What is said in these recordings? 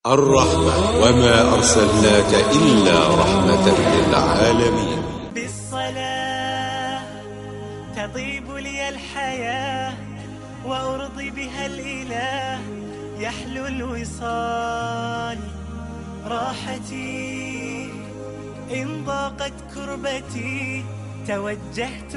الرحمة وما أرسلناك إلا رحمة للعالمين بالصلاة تطيب لي الحياة وأرضي بها الإله يحلو الوصال راحتي إن ضاقت كربتي توجهت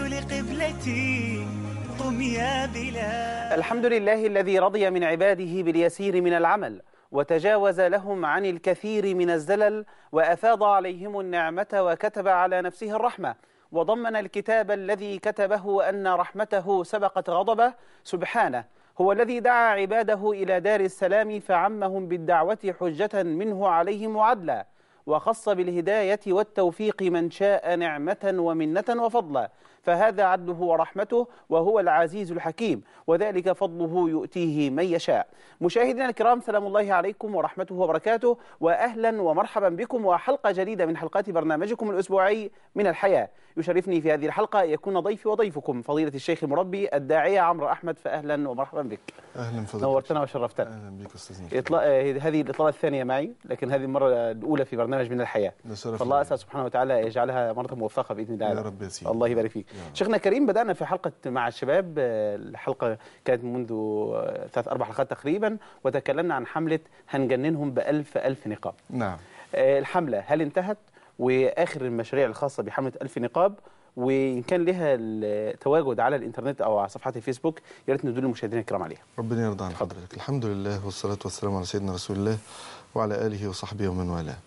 لقبلتي قم يا بلال الحمد لله الذي رضي من عباده باليسير من العمل وتجاوز لهم عن الكثير من الزلل وأفاض عليهم النعمة وكتب على نفسه الرحمة وضمن الكتاب الذي كتبه أن رحمته سبقت غضبه سبحانه هو الذي دعا عباده إلى دار السلام فعمهم بالدعوة حجة منه عليهم وعدلا وخص بالهداية والتوفيق من شاء نعمة ومنة وفضلا فهذا عدله ورحمته وهو العزيز الحكيم وذلك فضله يؤتيه من يشاء مشاهدينا الكرام سلام الله عليكم ورحمته وبركاته وأهلا ومرحبا بكم وحلقة جديدة من حلقات برنامجكم الأسبوعي من الحياة يشرفني في هذه الحلقة يكون ضيفي وضيفكم فضيلة الشيخ المربي الداعية عمرو أحمد فأهلا ومرحبا بك اهلا فضلك نورتنا وشرفتنا اهلا بك استاذ مصطفى إطلاق آه، هذه الإطلالة الثانية معي لكن هذه المرة الأولى في برنامج من الحياة ده شرف فالله لي. أسأل سبحانه وتعالى يجعلها مرة موفقة بإذن الله يا رب يا سيدي. الله يبارك فيك يا رب. شيخنا كريم بدأنا في حلقة مع الشباب آه، الحلقة كانت منذ آه، ثلاث أربع حلقات تقريبا وتكلمنا عن حملة هنجننهم بألف ألف نقاب نعم آه، الحملة هل انتهت وآخر المشاريع الخاصة بحملة ألف نقاب وإن كان لها التواجد على الإنترنت أو على صفحات الفيسبوك يا ريت ندل المشاهدين الكرام عليها ربنا يرضى عن حضرتك الحمد لله والصلاة والسلام على سيدنا رسول الله وعلى آله وصحبه ومن والاه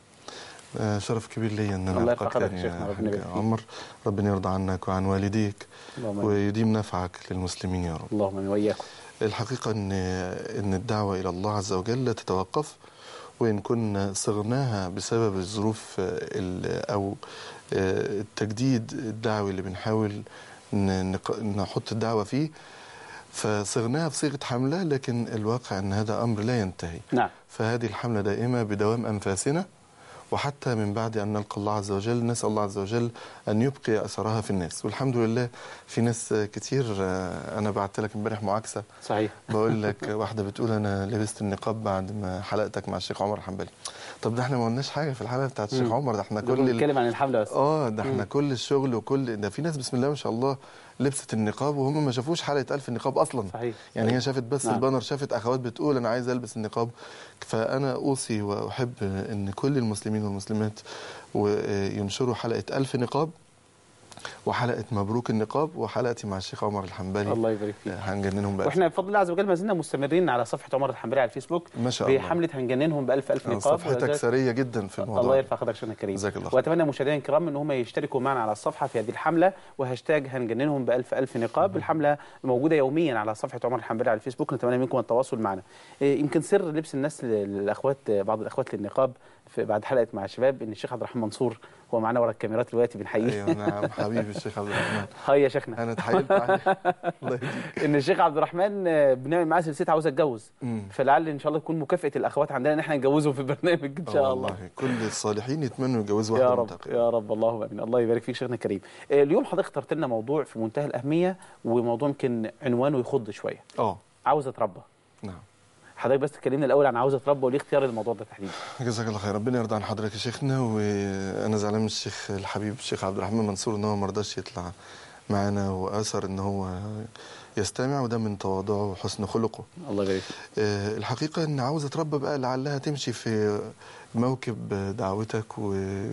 آه، شرف كبير لي ان انا الله القاك يرفع قدرك تاني يا شيخنا، يا ربنا حاج يبارك فيك. عمر ربنا يرضى عنك وعن والديك اللهم آمين. ويديم نفعك للمسلمين يا رب اللهم آمين وإياكم الحقيقة ان ان الدعوة الى الله عز وجل لا تتوقف وان كنا صغناها بسبب الظروف آه، ال- او آه، التجديد الدعوي اللي بنحاول ن- نق- نحط الدعوة فيه فصغناها بصيغة حملة لكن الواقع ان هذا امر لا ينتهي نعم فهذه الحملة دائمة بدوام أنفاسنا وحتى من بعد أن نلقى الله عز وجل نسأل الله عز وجل أن يبقي أثرها في الناس والحمد لله في ناس كتير آه، أنا بعت لك امبارح معاكسة صحيح بقول لك واحدة بتقول أنا لبست النقاب بعد ما حلقتك مع الشيخ عمر حنبلي طب ده احنا ما قلناش حاجة في الحلقة بتاعت الشيخ مم. عمر ده احنا كل كل ال... نتكلم عن الحملة بس اه ده احنا مم. كل الشغل وكل ده في ناس بسم الله ما شاء الله لبست النقاب وهم ما شافوش حلقة ألف النقاب أصلا صحيح يعني هي شافت بس نعم. نعم. البانر شافت اخوات بتقول انا عايز البس النقاب فانا اوصي واحب ان كل المسلمين والمسلمات وينشروا حلقه ألف نقاب وحلقه مبروك النقاب وحلقتي مع الشيخ عمر الحنبلي الله يبارك فيك هنجننهم بقى واحنا بفضل الله عز وجل ما زلنا مستمرين على صفحه عمر الحنبلي على الفيسبوك ما شاء الله. بحمله هنجننهم بألف ألف نقاب صفحتك وجزاك- ثريه جدا في الموضوع الله ده. يرفع قدرك شيخنا الكريم جزاك الله خير. واتمنى مشاهدينا الكرام ان هم يشتركوا معنا على الصفحه في هذه الحمله وهاشتاج هنجننهم بألف ألف نقاب الحمله موجوده يوميا على صفحه عمر الحنبلي على الفيسبوك نتمنى منكم التواصل معنا إيه، يمكن سر لبس الناس للاخوات بعض الاخوات للنقاب في بعد حلقه مع الشباب ان الشيخ عبد الرحمن منصور هو معنا ورا الكاميرات دلوقتي بنحييه ايوه نعم حبيبي الشيخ عبد الرحمن هاي يا شيخنا انا اتحايلت عليه الله يهديك ان الشيخ عبد الرحمن آه، بنعمل معاه سلسله عاوز اتجوز مم. فلعل ان شاء الله تكون مكافاه الاخوات عندنا ان احنا نجوزهم في البرنامج ان آه شاء الله والله كل الصالحين يتمنوا يتجوزوا يا واحده رب متقية. يا رب اللهم امين الله يبارك فيك شيخنا الكريم آه، اليوم حضرتك اخترت لنا موضوع في منتهى الاهميه وموضوع يمكن عنوانه يخض شويه اه عاوز اتربى نعم حضرتك بس تكلمنا الاول عن عاوز اتربى وليه اختيار الموضوع ده تحديدا جزاك الله خير ربنا يرضى عن حضرتك يا شيخنا وانا زعلان من الشيخ الحبيب الشيخ عبد الرحمن منصور ان هو ما رضاش يطلع معانا واثر ان هو يستمع وده من تواضعه وحسن خلقه الله يبارك فيك آه، الحقيقه ان عاوز اتربى بقى لعلها تمشي في موكب دعوتك و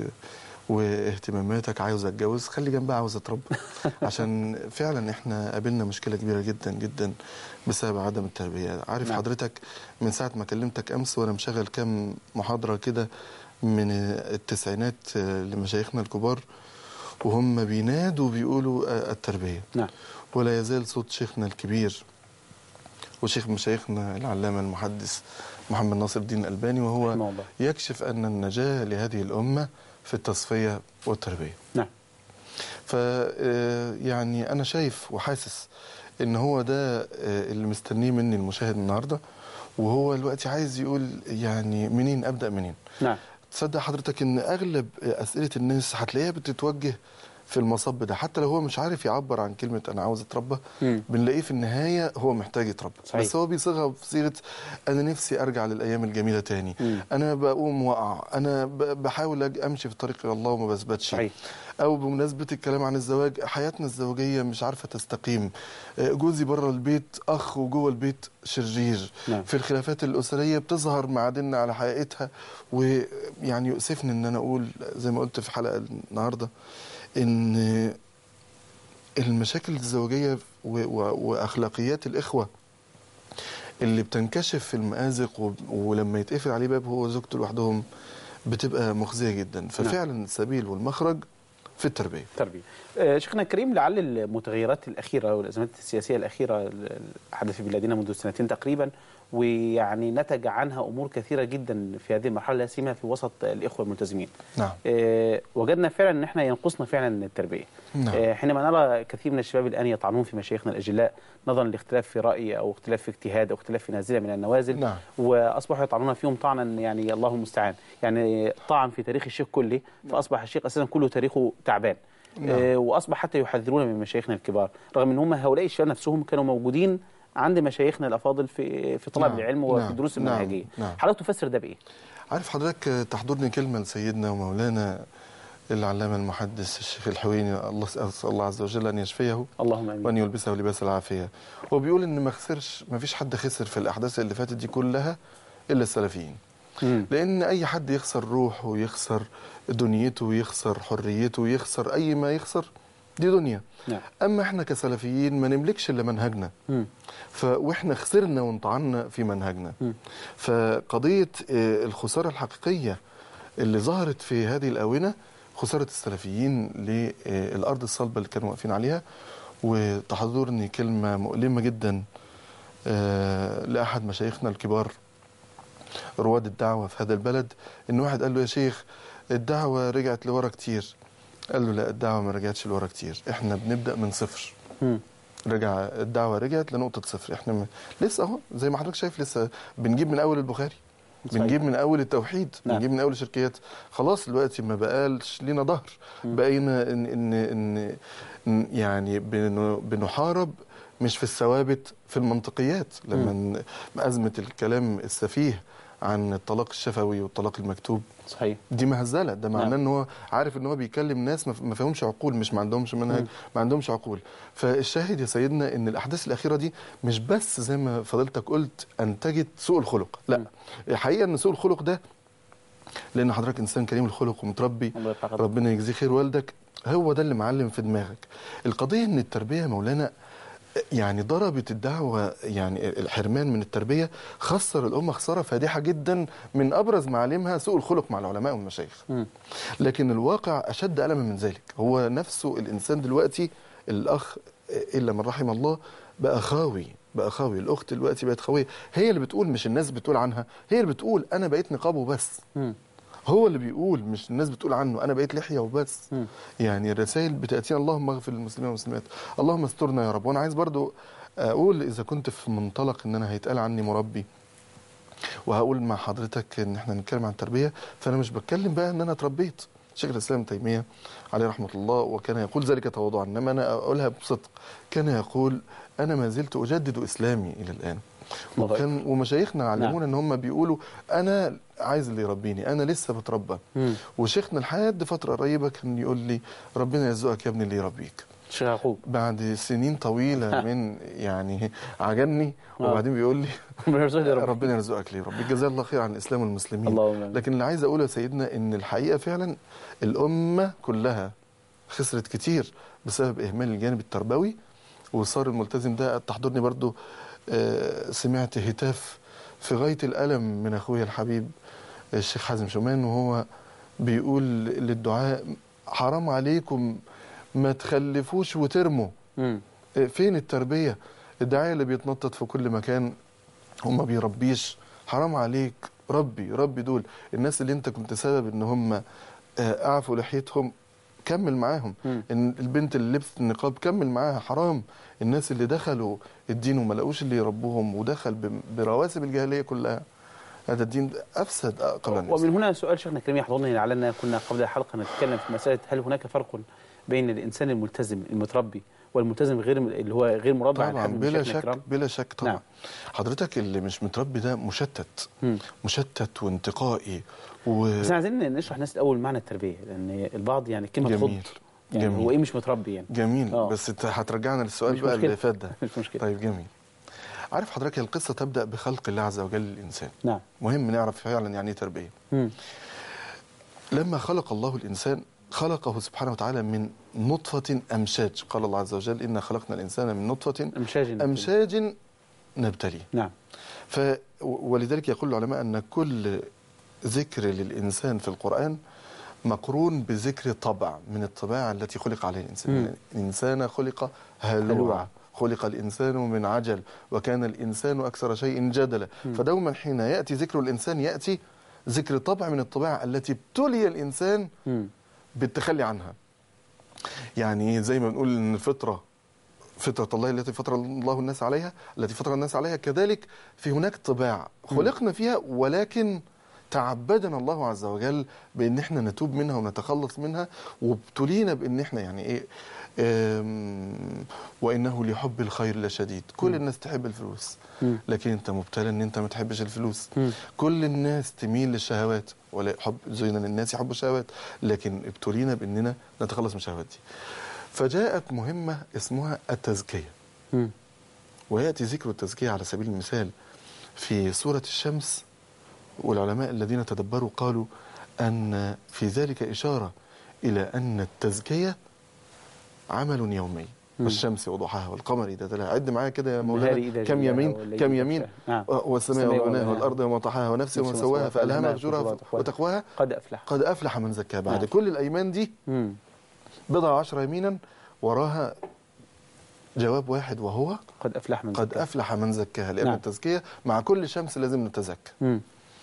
واهتماماتك عاوز اتجوز خلي جنبها عاوز اتربى عشان فعلا احنا قابلنا مشكله كبيره جدا جدا بسبب عدم التربيه عارف نعم. حضرتك من ساعه ما كلمتك امس وانا مشغل كام محاضره كده من التسعينات آه، لمشايخنا الكبار وهم بينادوا بيقولوا آه، التربيه نعم ولا يزال صوت شيخنا الكبير وشيخ مشايخنا العلامة المحدث محمد ناصر الدين الألباني وهو رحمه الله. يكشف أن النجاة لهذه الأمة في التصفية والتربية نعم ف آه، يعني أنا شايف وحاسس إن هو ده آه، اللي مستنيه مني المشاهد النهاردة وهو دلوقتي عايز يقول يعني منين أبدأ منين نعم تصدق حضرتك ان اغلب اسئله الناس هتلاقيها بتتوجه في المصب ده حتى لو هو مش عارف يعبر عن كلمه انا عاوز اتربى مم. بنلاقيه في النهايه هو محتاج يتربى صحيح. بس هو بيصيغها في صيغه انا نفسي ارجع للايام الجميله تاني مم. انا بقوم واقع انا ب- بحاول أج- امشي في طريق إلى الله وما بثبتش صحيح. او بمناسبه الكلام عن الزواج حياتنا الزوجيه مش عارفه تستقيم آه، جوزي بره البيت اخ وجوه البيت شرير نعم. في الخلافات الاسريه بتظهر معادننا على حقيقتها ويعني يؤسفني ان انا اقول زي ما قلت في حلقه النهارده ان المشاكل الزوجيه و- و- واخلاقيات الاخوه اللي بتنكشف في المآزق و- ولما يتقفل عليه باب هو وزوجته لوحدهم بتبقى مخزيه جدا ففعلا السبيل والمخرج في التربيه تربية آه، شيخنا الكريم لعل المتغيرات الأخيرة والأزمات السياسية الأخيرة اللي حدث في بلادنا منذ سنتين تقريبا ويعني نتج عنها أمور كثيرة جدا في هذه المرحلة لا سيما في وسط الإخوة الملتزمين نعم آه، وجدنا فعلا ان احنا ينقصنا فعلا التربيه نعم. آه، حينما نرى كثير من الشباب الان يطعنون في مشايخنا الاجلاء نظرا لاختلاف في راي او اختلاف في اجتهاد او اختلاف في نازله من النوازل نعم. واصبحوا يطعنون فيهم طعنا يعني الله المستعان يعني طعن في تاريخ الشيخ كله فاصبح الشيخ اساسا كله تاريخه تعبان نعم. آه، واصبح حتى يحذرون من مشايخنا الكبار رغم ان هم هؤلاء الشباب نفسهم كانوا موجودين عند مشايخنا الافاضل في في طلب نعم. العلم وفي نعم. الدروس نعم. المنهجيه نعم. حضرتك تفسر ده بايه؟ عارف حضرتك آه، تحضرني كلمه لسيدنا ومولانا العلامه المحدث الشيخ الحويني الله اسال الله عز وجل ان يشفيه اللهم امين وان يلبسه لباس العافيه هو بيقول ان ما خسرش ما فيش حد خسر في الاحداث اللي فاتت دي كلها الا السلفيين مم. لان اي حد يخسر روحه ويخسر دنيته ويخسر حريته ويخسر اي ما يخسر دي دنيا نعم اما احنا كسلفيين ما نملكش الا منهجنا مم. ف واحنا خسرنا وانطعنا في منهجنا مم. فقضيه آه، الخساره الحقيقيه اللي ظهرت في هذه الاونه خساره السلفيين للارض الصلبه اللي كانوا واقفين عليها وتحضرني كلمه مؤلمه جدا آه، لاحد مشايخنا الكبار رواد الدعوه في هذا البلد ان واحد قال له يا شيخ الدعوه رجعت لورا كتير قال له لا الدعوه ما رجعتش لورا كتير احنا بنبدا من صفر مم. رجع الدعوه رجعت لنقطه صفر احنا م... لسه اهو زي ما حضرتك شايف لسه بنجيب من اول البخاري صحيح. بنجيب من اول التوحيد نعم. بنجيب من اول الشركيات خلاص دلوقتي ما بقالش لينا ظهر بقينا ان ان ان إن يعني بن- بنحارب مش في الثوابت في المنطقيات لما ن- ازمه الكلام السفيه عن الطلاق الشفوي والطلاق المكتوب صحيح دي مهزله ده معناه نعم. ان هو عارف ان هو بيكلم ناس ما ف- ما فيهمش عقول مش ما عندهمش منهج ما عندهمش عقول فالشاهد يا سيدنا ان الاحداث الاخيره دي مش بس زي ما فضيلتك قلت انتجت سوء الخلق لا الحقيقه ان سوء الخلق ده لان حضرتك انسان كريم الخلق ومتربي الله يرفع قدرك. ربنا يجزيه خير والدك هو ده اللي معلم في دماغك القضيه ان التربيه يا مولانا يعني ضربت الدعوة يعني الحرمان من التربية خسر الأمة خسارة فادحة جدا من أبرز معالمها سوء الخلق مع العلماء والمشايخ مم. لكن الواقع أشد ألما من ذلك هو نفسه الإنسان دلوقتي الأخ إلا من رحم الله بقى خاوي بقى خاوي الأخت دلوقتي بقت خاوية هي اللي بتقول مش الناس بتقول عنها هي اللي بتقول أنا بقيت نقاب وبس مم. هو اللي بيقول مش الناس بتقول عنه انا بقيت لحيه وبس مم. يعني الرسائل بتاتينا اللهم اغفر للمسلمين والمسلمات اللهم استرنا يا رب وانا عايز برضو اقول اذا كنت في منطلق ان انا هيتقال عني مربي وهقول مع حضرتك ان احنا نتكلم عن التربيه فانا مش بتكلم بقى ان انا اتربيت شيخ الاسلام ابن تيميه عليه رحمه الله وكان يقول ذلك تواضعا انما انا اقولها بصدق كان يقول انا ما زلت اجدد اسلامي الى الان الله وكان ومشايخنا علمونا ان هم بيقولوا انا عايز اللي يربيني انا لسه بتربى مم. وشيخنا لحد فتره قريبه كان يقول لي ربنا يرزقك يا ابني اللي يربيك شيخ يعقوب بعد سنين طويله من يعني عجبني وبعدين بيقول لي ربنا يرزقك يا رب ربنا يرزقك ليه ربي جزاه الله خير عن الاسلام والمسلمين اللهم آمين. لكن اللي عايز اقوله يا سيدنا ان الحقيقه فعلا الامه كلها خسرت كتير بسبب اهمال الجانب التربوي وصار الملتزم ده تحضرني برضو آه، سمعت هتاف في غايه الالم من اخويا الحبيب الشيخ حازم شومان وهو بيقول للدعاء حرام عليكم ما تخلفوش وترموا مم. فين التربية الداعية اللي بيتنطط في كل مكان وما بيربيش حرام عليك ربي ربي دول الناس اللي انت كنت سبب ان هم آه، اعفوا لحيتهم كمل معاهم مم. ان البنت اللي لبست النقاب كمل معاها حرام الناس اللي دخلوا الدين وما لقوش اللي يربوهم ودخل ب- برواسب الجاهليه كلها هذا الدين افسد قبل الناس ومن هنا سؤال شيخنا الكريم يحضرني لعلنا كنا قبل الحلقه نتكلم في مساله هل هناك فرق بين الانسان الملتزم المتربي والملتزم غير اللي هو غير مربع طبعا الحمد بلا مشايخنا شك الكرام؟ بلا شك طبعا نعم. حضرتك اللي مش متربي ده مشتت مم. مشتت وانتقائي و بس عايزين نشرح الناس الاول معنى التربيه لان البعض يعني كلمه تخض جميل يعني جميل. هو ايه مش متربي يعني جميل آه. بس انت هترجعنا للسؤال مش بقى مشكلة. اللي فات ده مش مشكله طيب جميل عارف حضرتك القصه تبدا بخلق الله عز وجل للانسان نعم مهم نعرف فعلا يعني ايه تربيه مم. لما خلق الله الانسان خلقه سبحانه وتعالى من نطفه امشاج قال الله عز وجل انا خلقنا الانسان من نطفه امشاج امشاج نبتليه نعم ف ولذلك يقول العلماء ان كل ذكر للانسان في القران مقرون بذكر طبع من الطباع التي خلق عليها الانسان مم. الانسان خلق هلوعا. هلوعا خلق الانسان من عجل وكان الانسان اكثر شيء جدلا فدوما حين ياتي ذكر الانسان ياتي ذكر طبع من الطباع التي ابتلي الانسان مم. بالتخلي عنها يعني زي ما بنقول ان الفطره فطرة الله التي فطر الله الناس عليها التي فطر الناس عليها كذلك في هناك طباع خلقنا فيها ولكن تعبدنا الله عز وجل بان احنا نتوب منها ونتخلص منها وابتلينا بان احنا يعني ايه آم، وانه لحب الخير لشديد كل الناس تحب الفلوس مم. لكن انت مبتلى ان انت ما تحبش الفلوس مم. كل الناس تميل للشهوات ولا حب زين للناس يحبوا الشهوات لكن ابتلينا باننا نتخلص من الشهوات دي فجاءت مهمه اسمها التزكيه مم. وياتي ذكر التزكيه على سبيل المثال في سوره الشمس والعلماء الذين تدبروا قالوا ان في ذلك اشاره الى ان التزكيه عمل يومي والشمس وضحاها والقمر اذا تلاها عد معايا كده يا النهار مولانا إذا كم جلاها يمين والليل كم إذا يمين يغشاها. نعم. والسماء السماء وبناها وبناها. والارض وما طحاها ونفس نفس وما ما سواها سواها فالهمها فألهمها فجورها فجورها وتقواها قد افلح قد افلح من زكاها بعد نعم. كل الايمان دي مم. بضع عشر يمينا وراها جواب واحد وهو قد افلح من قد زكاها. افلح من زكاها لان نعم. التزكيه مع كل شمس لازم نتزكى مم.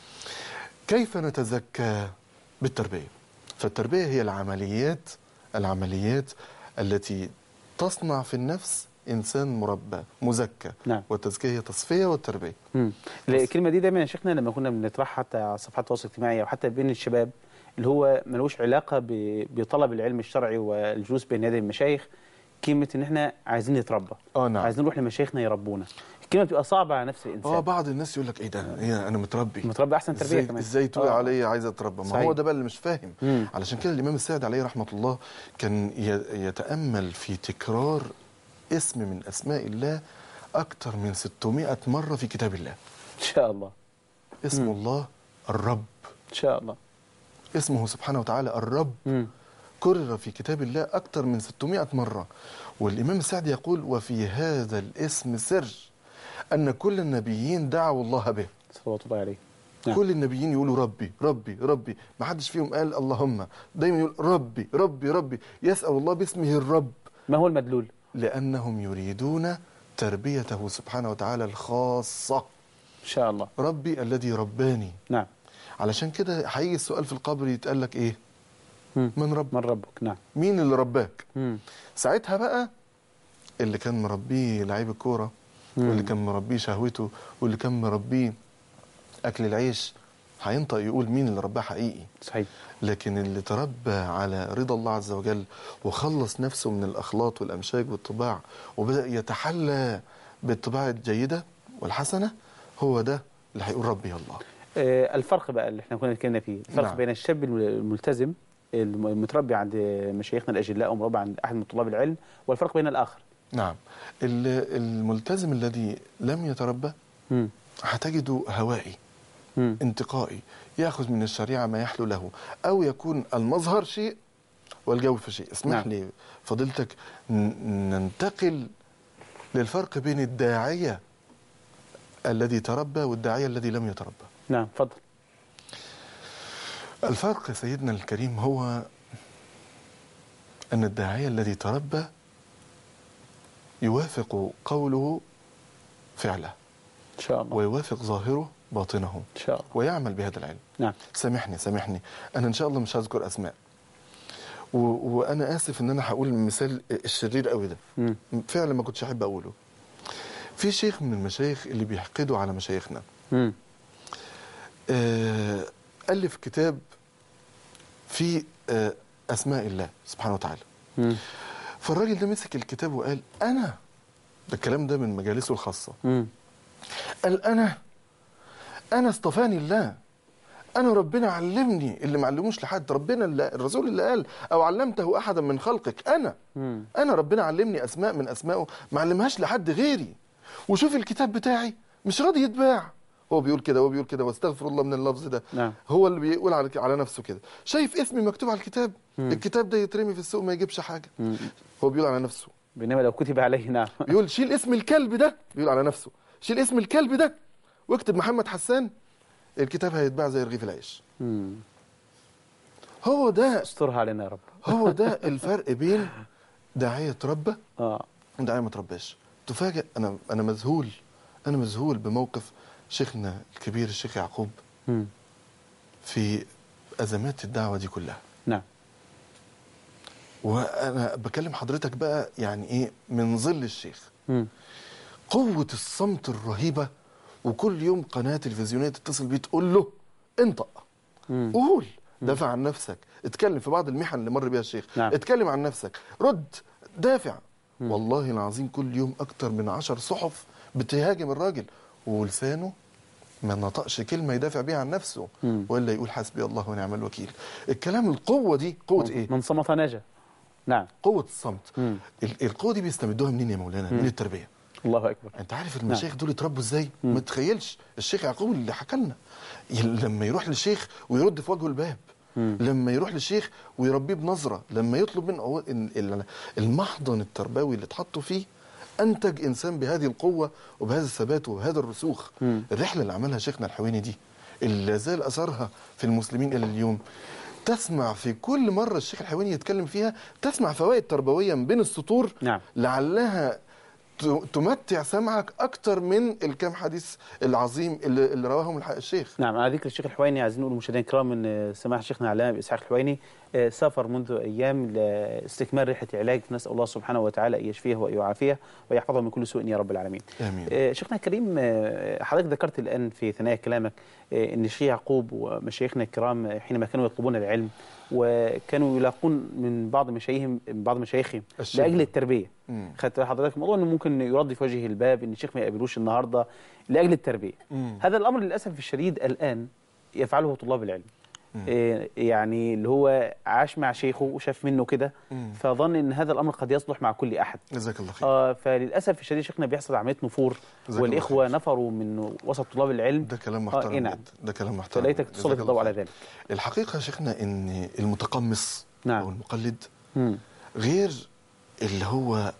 كيف نتزكى بالتربيه فالتربيه هي العمليات العمليات التي تصنع في النفس انسان مربى مزكى نعم. والتزكيه هي تصفيه والتربيه مم. الكلمه دي دايما يا شيخنا لما كنا بنطرحها حتى على صفحات التواصل الاجتماعي او حتى بين الشباب اللي هو ملوش علاقه ب- بطلب العلم الشرعي والجلوس بين يدي المشايخ كلمه ان احنا عايزين نتربى اه نعم عايزين نروح لمشايخنا يربونا الكلمه بتبقى صعبه على نفس الانسان اه بعض الناس يقول لك ايه ده إيه انا متربي متربي احسن تربيه ازاي كمان ازاي تقول آه. عليا عايز اتربى ما صحيح. هو ده بقى اللي مش فاهم مم. علشان كده الامام السعد عليه رحمه الله كان ي- يتامل في تكرار اسم من اسماء الله اكثر من 600 مره في كتاب الله ان شاء الله اسم مم. الله الرب ان شاء الله اسمه سبحانه وتعالى الرب مم. كرر في كتاب الله أكثر من 600 مرة والإمام السعدي يقول وفي هذا الاسم سر أن كل النبيين دعوا الله به صلوات الله عليه نعم. كل النبيين يقولوا ربي ربي ربي ما حدش فيهم قال اللهم دايما يقول ربي ربي ربي يسأل الله باسمه الرب ما هو المدلول لأنهم يريدون تربيته سبحانه وتعالى الخاصة ان شاء الله ربي الذي رباني نعم علشان كده هيجي السؤال في القبر يتقال لك ايه مم. من رب من ربك نعم مين اللي رباك مم. ساعتها بقى اللي كان مربيه لعيب الكوره مم. واللي كان مربيه شهوته واللي كان مربيه اكل العيش هينطق يقول مين اللي رباه حقيقي صحيح لكن اللي تربى على رضا الله عز وجل وخلص نفسه من الاخلاط والامشاج والطباع وبدا يتحلى بالطباع الجيده والحسنه هو ده اللي هيقول ربي الله آه، الفرق بقى اللي احنا كنا اتكلمنا فيه الفرق نعم. بين الشاب الملتزم المتربي عند مشايخنا الاجلاء ومربى عند احد من طلاب العلم والفرق بين الاخر نعم ال- الملتزم الذي لم يتربى مم. هتجده هوائي مم. انتقائي ياخذ من الشريعه ما يحلو له او يكون المظهر شيء والجوف شيء اسمح نعم. لي فضيلتك ن- ننتقل للفرق بين الداعيه الذي تربى والداعيه الذي لم يتربى نعم تفضل الفرق يا سيدنا الكريم هو ان الداعيه الذي تربى يوافق قوله فعله ان شاء الله ويوافق ظاهره باطنه ان شاء الله ويعمل بهذا العلم نعم سامحني سامحني انا ان شاء الله مش هذكر اسماء و... وانا اسف ان انا هقول المثال الشرير قوي ده مم. فعلا ما كنتش احب اقوله في شيخ من المشايخ اللي بيحقدوا على مشايخنا مم. آه الف كتاب في آه اسماء الله سبحانه وتعالى مم. فالراجل ده مسك الكتاب وقال انا ده الكلام ده من مجالسه الخاصه مم. قال انا انا اصطفاني الله انا ربنا علمني اللي ما علموش لحد ربنا اللي الرسول اللي قال او علمته احدا من خلقك انا مم. انا ربنا علمني اسماء من اسمائه ما علمهاش لحد غيري وشوف الكتاب بتاعي مش راضي يتباع هو بيقول كده هو بيقول كده واستغفر الله من اللفظ ده نعم. هو اللي بيقول على على نفسه كده شايف اسمي مكتوب على الكتاب الكتاب ده يترمي في السوق ما يجيبش حاجه مم. هو بيقول على نفسه بينما لو كتب عليه نعم بيقول شيل اسم الكلب ده بيقول على نفسه شيل اسم الكلب ده واكتب محمد حسان الكتاب هيتباع زي رغيف العيش مم. هو ده استرها علينا يا رب هو ده الفرق بين داعية ربة اه وداعية ما ترباش تفاجئ انا انا مذهول انا مذهول بموقف شيخنا الكبير الشيخ يعقوب مم. في ازمات الدعوة دي كلها نعم وانا بكلم حضرتك بقى يعني ايه من ظل الشيخ مم. قوة الصمت الرهيبة وكل يوم قناة تلفزيونية تتصل بيه تقول له انطق مم. قول دافع عن نفسك اتكلم في بعض المحن اللي مر بيها الشيخ نعم. اتكلم عن نفسك رد دافع والله العظيم كل يوم اكتر من عشر صحف بتهاجم الراجل ولسانه ما نطقش كلمة يدافع بيها عن نفسه مم. ولا يقول حسبي الله ونعم الوكيل الكلام القوة دي قوة ايه من صمت نجا نعم قوة الصمت مم. ال- القوة دي بيستمدوها منين يا مولانا من التربية الله اكبر انت عارف المشايخ دول اتربوا ازاي ما تتخيلش الشيخ يعقوب اللي حكى لنا ي- لما يروح للشيخ ويرد في وجهه الباب لما يروح للشيخ ويربيه بنظره لما يطلب منه هو ال- ال- المحضن التربوي اللي اتحطوا فيه انتج انسان بهذه القوه وبهذا الثبات وبهذا الرسوخ الرحله اللي عملها شيخنا الحويني دي اللي لا زال اثرها في المسلمين الى اليوم تسمع في كل مره الشيخ الحويني يتكلم فيها تسمع فوائد تربويه من بين السطور نعم. لعلها ت- تمتع سمعك اكتر من الكام حديث العظيم اللي, اللي رواهم الح- الشيخ نعم على ذكر الشيخ الحويني عايزين نقول للمشاهدين الكرام ان سماحه شيخنا علامه اسحاق الحويني آه، سافر منذ ايام لاستكمال رحله علاج نسال الله سبحانه وتعالى ان يشفيه ويعافيه ويحفظه من كل سوء يا رب العالمين. آمين. آه، شيخنا الكريم آه، حضرتك ذكرت الان في ثنايا كلامك آه، ان الشيخ يعقوب ومشايخنا الكرام آه، حينما كانوا يطلبون العلم وكانوا يلاقون من بعض مشايخهم من بعض مشايخهم الشيخ. لاجل التربيه. مم. خدت بال حضرتك الموضوع انه ممكن يرد في وجه الباب ان الشيخ ما يقابلوش النهارده لاجل التربيه. مم. هذا الامر للاسف الشديد الان يفعله طلاب العلم. إيه يعني اللي هو عاش مع شيخه وشاف منه كده مم. فظن ان هذا الامر قد يصلح مع كل احد. جزاك الله خير آه فللاسف الشديد شيخنا بيحصل عمليه نفور جزاك الله والاخوه خير. نفروا من وسط طلاب العلم ده كلام آه، محترم إيه نعم. جدا ده كلام محترم فليتك جدا. تسلط جزاك الضوء الله على خير. ذلك. الحقيقه يا شيخنا ان المتقمص نعم. او المقلد مم. غير اللي هو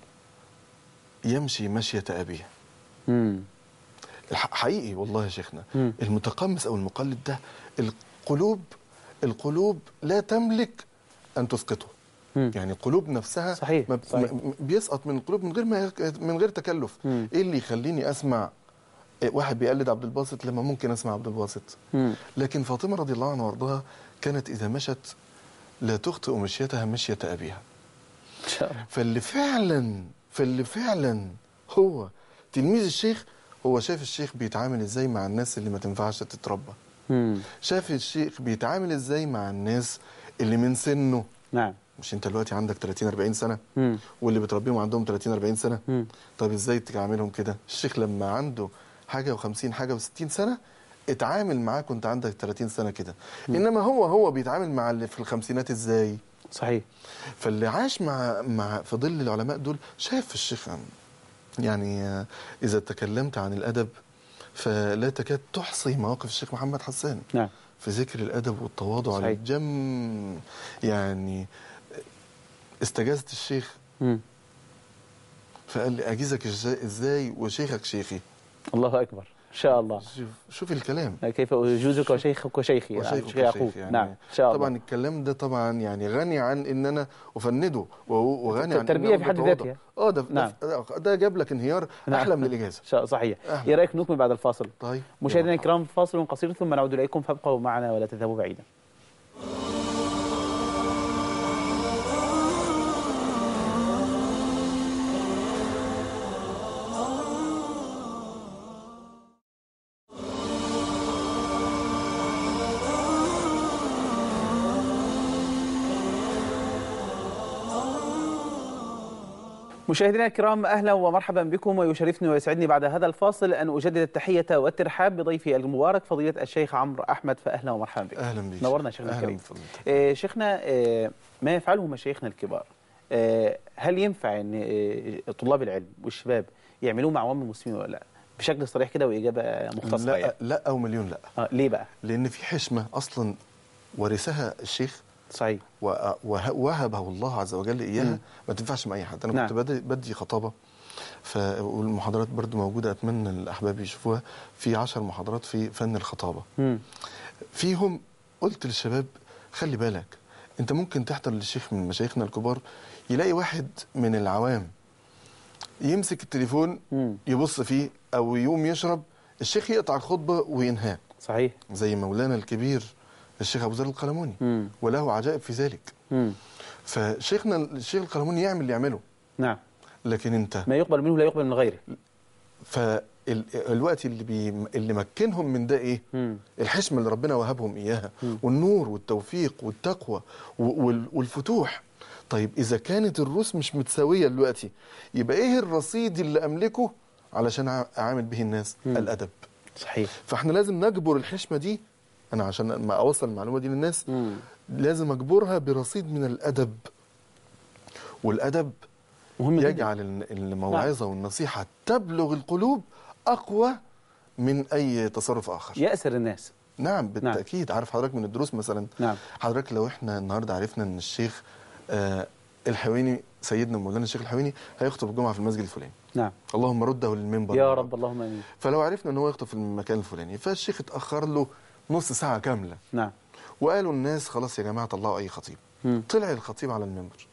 يمشي مشيه ابيه مم. الح- حقيقي والله يا شيخنا مم. المتقمص او المقلد ده القلوب القلوب لا تملك ان تسقطه مم. يعني القلوب نفسها صحيح، ما صحيح. م- بيسقط من القلوب من غير ما من غير تكلف مم. ايه اللي يخليني اسمع إيه، واحد بيقلد عبد الباسط لما ممكن اسمع عبد الباسط مم. لكن فاطمه رضي الله عنها وارضاها كانت اذا مشت لا تخطئ مشيتها مشيه ابيها ان شاء الله. فاللي فعلا فاللي فعلا هو تلميذ الشيخ هو شاف الشيخ بيتعامل ازاي مع الناس اللي ما تنفعش تتربى مم. شاف الشيخ بيتعامل ازاي مع الناس اللي من سنه نعم. مش انت دلوقتي عندك 30 40 سنه مم. واللي بتربيهم عندهم 30 40 سنه مم. طب ازاي تعاملهم كده الشيخ لما عنده حاجه و50 حاجه و60 سنه اتعامل معاه كنت عندك 30 سنه كده انما هو هو بيتعامل مع اللي في الخمسينات ازاي صحيح. فاللي عاش مع مع في ظل العلماء دول شاف الشيخ يعني آه، اذا تكلمت عن الادب فلا تكاد تحصي مواقف الشيخ محمد حسان نعم. في ذكر الادب والتواضع صحيح. الجم يعني استجازت الشيخ مم. فقال لي اجيزك ازاي ازاي وشيخك شيخي الله اكبر ان شاء الله. شوف شوف الكلام كيف اجوزك وشيخك وشيخي يعني وشيخك شيخ يعقوب وشيخ يعني نعم ان شاء الله طبعا الكلام ده طبعا يعني غني عن ان انا افنده وهو- وغني عن التربية إن أنا في حد بتواضع. ذاتها. اه ده نعم. ده, ده جاب لك انهيار نعم. احلى من الاجازه إن شاء- صحيح أهلا. ايه رايك نكمل بعد الفاصل طيب مشاهدينا يلا. الكرام فاصل قصير ثم نعود اليكم فابقوا معنا ولا تذهبوا بعيدا مشاهدينا الكرام اهلا ومرحبا بكم ويشرفني ويسعدني بعد هذا الفاصل ان اجدد التحيه والترحاب بضيفي المبارك فضيله الشيخ عمرو احمد فاهلا ومرحبا بك. اهلا بك نورنا شيخنا أهلاً الكريم. بفضلك. آه، شيخنا آه، ما يفعله مشايخنا الكبار آه، هل ينفع ان آه، طلاب العلم والشباب يعملوه مع عوام المسلمين ولا لا؟ بشكل صريح كده واجابه مختصره لا يعني. لا او مليون لا آه ليه بقى؟ لان في حشمه اصلا ورثها الشيخ صحيح و- وه- وهبه الله عز وجل اياها ما تنفعش مع اي حد انا نعم. كنت بدي, بدي خطابه ف والمحاضرات برضو موجوده اتمنى الاحباب يشوفوها في عشر محاضرات في فن الخطابه مم. فيهم قلت للشباب خلي بالك انت ممكن تحضر للشيخ من مشايخنا الكبار يلاقي واحد من العوام يمسك التليفون مم. يبص فيه او يقوم يشرب الشيخ يقطع الخطبه وينهاه صحيح زي مولانا الكبير الشيخ ابو ذر القلموني مم. وله عجائب في ذلك مم. فشيخنا الشيخ القلموني يعمل اللي يعمله نعم لكن انت ما يقبل منه لا يقبل من غيره فالوقت اللي بي اللي مكنهم من ده ايه مم. الحشمه اللي ربنا وهبهم اياها مم. والنور والتوفيق والتقوى و- وال- والفتوح طيب اذا كانت الروس مش متساويه دلوقتي يبقى ايه الرصيد اللي املكه علشان أع- اعامل به الناس مم. الادب صحيح فاحنا لازم نجبر الحشمه دي انا عشان ما اوصل المعلومه دي للناس مم. لازم اجبرها برصيد من الادب والادب مهم جدا يجعل ال- الموعظه والنصيحه تبلغ القلوب اقوى من اي تصرف اخر يأسر الناس نعم بالتاكيد عارف حضرتك من الدروس مثلا نعم حضرتك لو احنا النهارده عرفنا ان الشيخ آه الحويني سيدنا مولانا الشيخ الحويني هيخطب الجمعه في المسجد الفلاني نعم اللهم رده للمنبر يا رب اللهم امين فلو عرفنا ان هو يخطب في المكان الفلاني فالشيخ اتاخر له نص ساعه كامله نعم وقالوا الناس خلاص يا جماعه طلعوا اي خطيب مم. طلع الخطيب على المنبر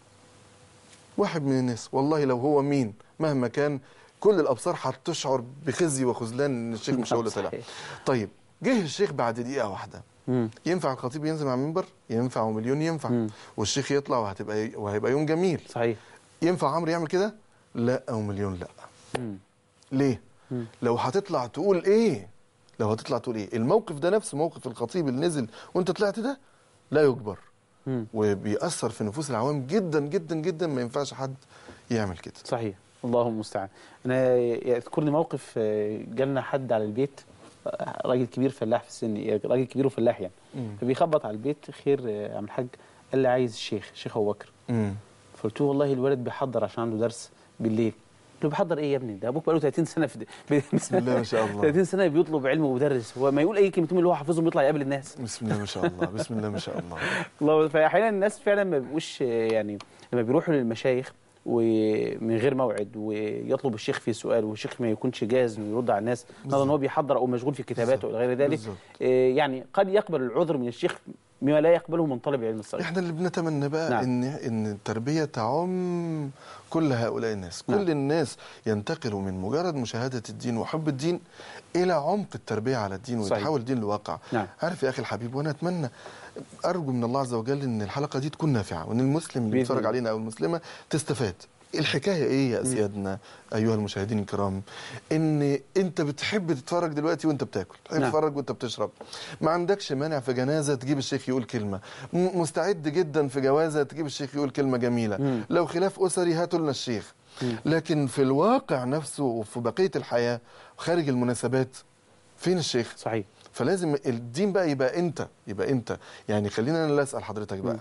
واحد من الناس والله لو هو مين مهما كان كل الابصار هتشعر بخزي وخذلان ان الشيخ مش هو اللي طلع صحيح. طيب جه الشيخ بعد دقيقه واحده مم. ينفع الخطيب ينزل على المنبر ينفع ومليون ينفع مم. والشيخ يطلع وهتبقى وهيبقى يوم جميل صحيح ينفع عمرو يعمل كده لا او مليون لا مم. ليه مم. لو هتطلع تقول ايه لو هتطلع تقول ايه الموقف ده نفس موقف الخطيب اللي نزل وانت طلعت ده لا يجبر مم. وبيأثر في نفوس العوام جدا جدا جدا ما ينفعش حد يعمل كده صحيح الله المستعان انا يذكرني موقف آه، جالنا حد على البيت آه، راجل كبير فلاح في السن راجل كبير وفلاح يعني مم. فبيخبط على البيت خير آه، يا عم الحاج قال لي عايز الشيخ الشيخ ابو بكر مم. فقلت له والله الولد بيحضر عشان عنده درس بالليل قلت له بيحضر ايه يا ابني ده ابوك بقاله 30 سنه في بسم الله ما شاء الله 30 سنه بيطلب علم ومدرس هو ما يقول اي كلمتين من اللي هو حافظهم يطلع يقابل الناس بسم الله ما شاء الله بسم الله ما شاء الله الله فاحيانا الناس فعلا ما بيبقوش يعني لما بيروحوا للمشايخ ومن غير موعد ويطلب الشيخ في سؤال والشيخ ما يكونش جاهز انه يرد على الناس نظرا ان هو بيحضر او مشغول في كتاباته بالظبط. الى غير ذلك بالظبط. آه، يعني قد يقبل العذر من الشيخ مما لا يقبله من طالب العلم الصغير احنا اللي بنتمنى بقى نعم. ان ان التربيه تعم كل هؤلاء الناس كل نعم. الناس ينتقلوا من مجرد مشاهده الدين وحب الدين الى عمق التربيه على الدين صحيح. ويتحول الدين لواقع نعم. عارف يا اخي الحبيب وانا اتمنى ارجو من الله عز وجل ان الحلقه دي تكون نافعه وان المسلم اللي بإذن بيتفرج الله. علينا او المسلمه تستفاد الحكايه ايه يا اسيادنا ايها المشاهدين الكرام ان انت بتحب تتفرج دلوقتي وانت بتاكل تحب نعم. تتفرج وانت بتشرب ما عندكش مانع في جنازه تجيب الشيخ يقول كلمه م- مستعد جدا في جوازه تجيب الشيخ يقول كلمه جميله مم. لو خلاف اسري هاتوا لنا الشيخ لكن في الواقع نفسه وفي بقيه الحياه خارج المناسبات فين الشيخ صحيح فلازم الدين بقى يبقى انت يبقى انت يعني خلينا انا اللي اسال حضرتك بقى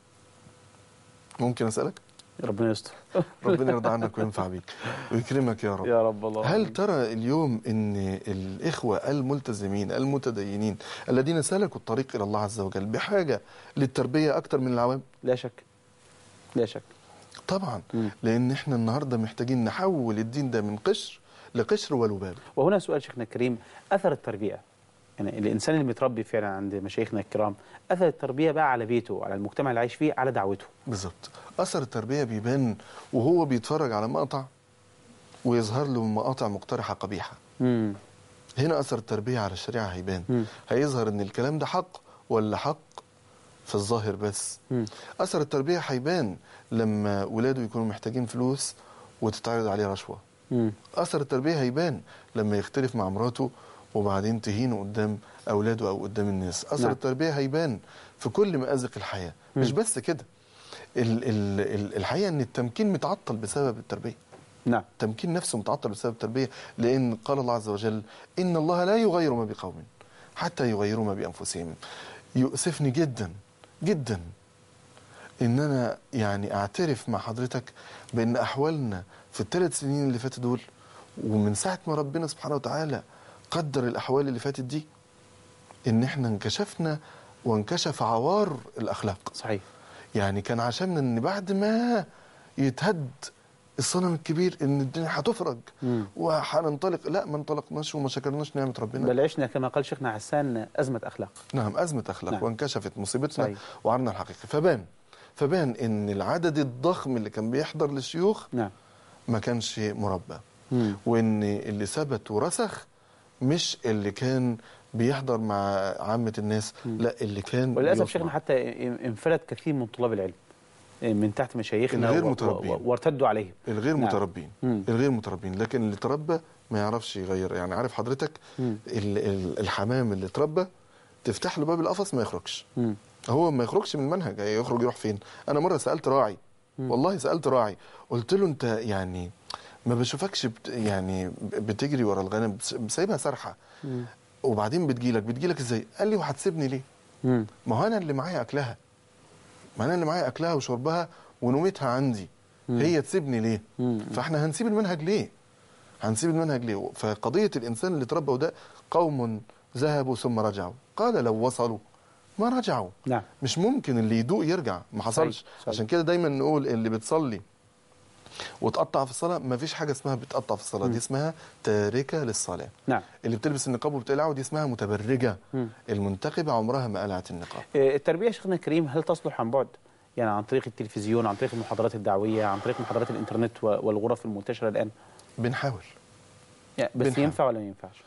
ممكن اسالك ربنا يستر ربنا يرضى عنك وينفع بيك ويكرمك يا رب يا رب الله هل ترى اليوم ان الاخوه الملتزمين المتدينين الذين سلكوا الطريق الى الله عز وجل بحاجه للتربيه اكتر من العوام لا شك لا شك طبعا مم. لان احنا النهارده محتاجين نحول الدين ده من قشر لقشر ولباب وهنا سؤال شيخنا الكريم اثر التربيه يعني الانسان اللي متربي فعلا عند مشايخنا الكرام اثر التربيه بقى على بيته على المجتمع اللي عايش فيه على دعوته بالظبط اثر التربيه بيبان وهو بيتفرج على مقطع ويظهر له مقاطع مقترحه قبيحه امم هنا اثر التربيه على الشريعه هيبان مم. هيظهر ان الكلام ده حق ولا حق في الظاهر بس مم. اثر التربيه هيبان لما ولاده يكونوا محتاجين فلوس وتتعرض عليه رشوه امم اثر التربيه هيبان لما يختلف مع مراته وبعدين تهينه قدام اولاده او قدام الناس اثر نعم. التربيه هيبان في كل مآزق الحياه مش بس كده ال ال ال الحقيقه ان التمكين متعطل بسبب التربيه نعم تمكين نفسه متعطل بسبب التربيه لان قال الله عز وجل ان الله لا يغير ما بقوم حتى يغيروا ما بانفسهم يؤسفني جدا جدا ان انا يعني اعترف مع حضرتك بان احوالنا في الثلاث سنين اللي فاتوا دول ومن ساعه ما ربنا سبحانه وتعالى قدر الاحوال اللي فاتت دي ان احنا انكشفنا وانكشف عوار الاخلاق صحيح يعني كان عشمنا ان بعد ما يتهد الصنم الكبير ان الدنيا هتفرج مم. وهننطلق لا ما انطلقناش وما شكرناش نعمه ربنا بل عشنا كما قال شيخنا حسان أزمة أخلاق نعم ازمه اخلاق نعم. وانكشفت مصيبتنا صحيح. وعرضنا الحقيقي فبان فبان ان العدد الضخم اللي كان بيحضر للشيوخ نعم ما كانش مربى مم. وان اللي ثبت ورسخ مش اللي كان بيحضر مع عامه الناس لا اللي كان وللأسف بيسمع. شيخنا حتى انفلت كثير من طلاب العلم من تحت مشايخنا الغير و- و- متربين. و- وارتدوا عليهم الغير نعم. متربين مم. الغير متربين لكن اللي تربى ما يعرفش يغير يعني عارف حضرتك مم. ال ال الحمام اللي تربى تفتح له باب القفص ما يخرجش مم. هو ما يخرجش من المنهج يخرج يروح فين انا مره سالت راعي والله سالت راعي قلت له انت يعني ما بشوفكش بت يعني بتجري ورا الغنم بس- سايبها سرحه وبعدين بتجيلك بتجيلك ازاي قال لي وهتسيبني ليه مم. ما هو انا اللي معايا اكلها ما انا اللي معايا اكلها وشربها ونومتها عندي هي تسيبني ليه مم. فاحنا هنسيب المنهج ليه هنسيب المنهج ليه فقضيه الانسان اللي تربى وده قوم ذهبوا ثم رجعوا قال لو وصلوا ما رجعوا نعم مش ممكن اللي يدوق يرجع ما حصلش صحيح. صحيح. عشان كده دايما نقول اللي بتصلي وتقطع في الصلاه ما فيش حاجه اسمها بتقطع في الصلاه دي اسمها تاركه للصلاه نعم اللي بتلبس النقاب وبتقلعه دي اسمها متبرجه مم. المنتقبه عمرها ما قلعت النقاب آه، التربية شيخنا الكريم هل تصلح عن بعد؟ يعني عن طريق التلفزيون عن طريق المحاضرات الدعوية عن طريق محاضرات الإنترنت و- والغرف المنتشرة الآن بنحاول يعني بس بنحاول. ينفع ولا ما ينفعش؟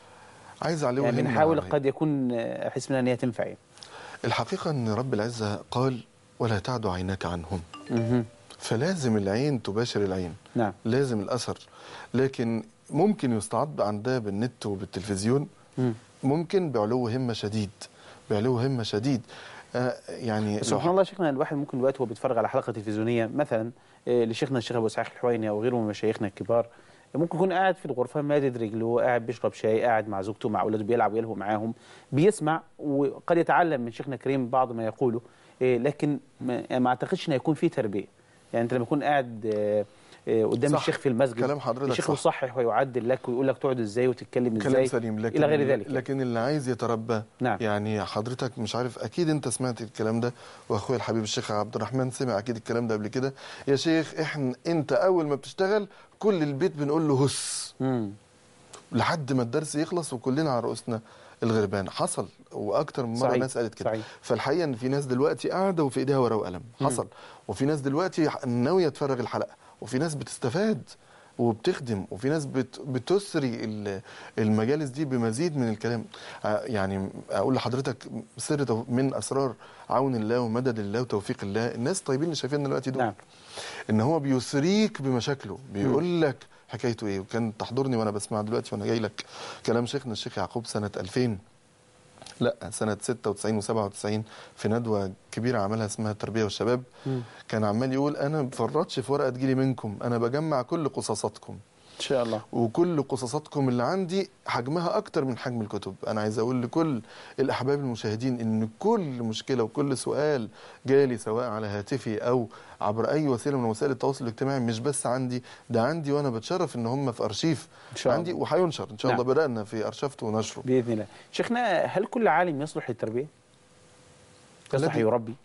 عايز عليه يعني وهمة بنحاول عليه. قد يكون آه، أحس منها أن هي تنفع يعني الحقيقه ان رب العزه قال ولا تعد عيناك عنهم مهم. فلازم العين تباشر العين نعم لازم الاثر لكن ممكن يستعد عن ده بالنت وبالتلفزيون مم. ممكن بعلو همه شديد بعلو همه شديد آه يعني بس لو سبحان الله يا شيخنا الواحد ممكن دلوقتي وهو بيتفرج على حلقة تلفزيونية مثلا آه، لشيخنا الشيخ أبو إسحاق الحويني أو غيره من مشايخنا الكبار ممكن يكون قاعد في الغرفة مادد رجله قاعد بيشرب شاي قاعد مع زوجته مع أولاده بيلعب ويلهو معاهم بيسمع وقد يتعلم من شيخنا الكريم بعض ما يقوله آه، لكن ما ما أعتقدش إن هيكون فيه تربية يعني أنت لما تكون قاعد آه، آه، قدام صح. الشيخ في المسجد كلام حضرتك الشيخ صح. يصحح ويعدل لك ويقول لك تقعد ازاي وتتكلم ازاي كلام سليم لكن الى غير ذلك لكن اللي عايز يتربى نعم. يعني حضرتك مش عارف اكيد انت سمعت الكلام ده واخويا الحبيب الشيخ عبد الرحمن سمع اكيد الكلام ده قبل كده يا شيخ احنا انت اول ما بتشتغل كل البيت بنقول له هس مم. لحد ما الدرس يخلص وكلنا على رؤوسنا الغربان حصل واكتر من مره صحيح. ناس قالت كده صحيح. فالحقيقه ان في ناس دلوقتي قاعده وفي ايديها ورقه وقلم حصل وفي ناس دلوقتي ناويه تفرغ الحلقه وفي ناس بتستفاد وبتخدم وفي ناس بت بتسري ال- المجالس دي بمزيد من الكلام آه، يعني اقول لحضرتك سر تو- من اسرار عون الله ومدد الله وتوفيق الله الناس الطيبين اللي شايفيننا دلوقتي دول نعم. ان هو بيسريك بمشاكله بيقول لك حكايته ايه وكان تحضرني وانا بسمع دلوقتي وانا جاي لك كلام شيخنا الشيخ يعقوب سنه 2000 لا سنة 96 و97 في ندوة كبيرة عملها اسمها التربية والشباب كان عمال يقول أنا ما بفرطش في ورقة تجيلي منكم أنا بجمع كل قصصاتكم ان شاء الله وكل قصصاتكم اللي عندي حجمها أكتر من حجم الكتب أنا عايز أقول لكل الأحباب المشاهدين إن كل مشكلة وكل سؤال جالي سواء على هاتفي أو عبر أي وسيلة من وسائل التواصل الاجتماعي مش بس عندي ده عندي وأنا بتشرف إن هم في أرشيف إن شاء عندي الله. وهينشر إن شاء نعم. الله بدأنا في أرشفته ونشره باذن الله شيخنا هل كل عالم يصلح للتربيه يصلح الذي- يربي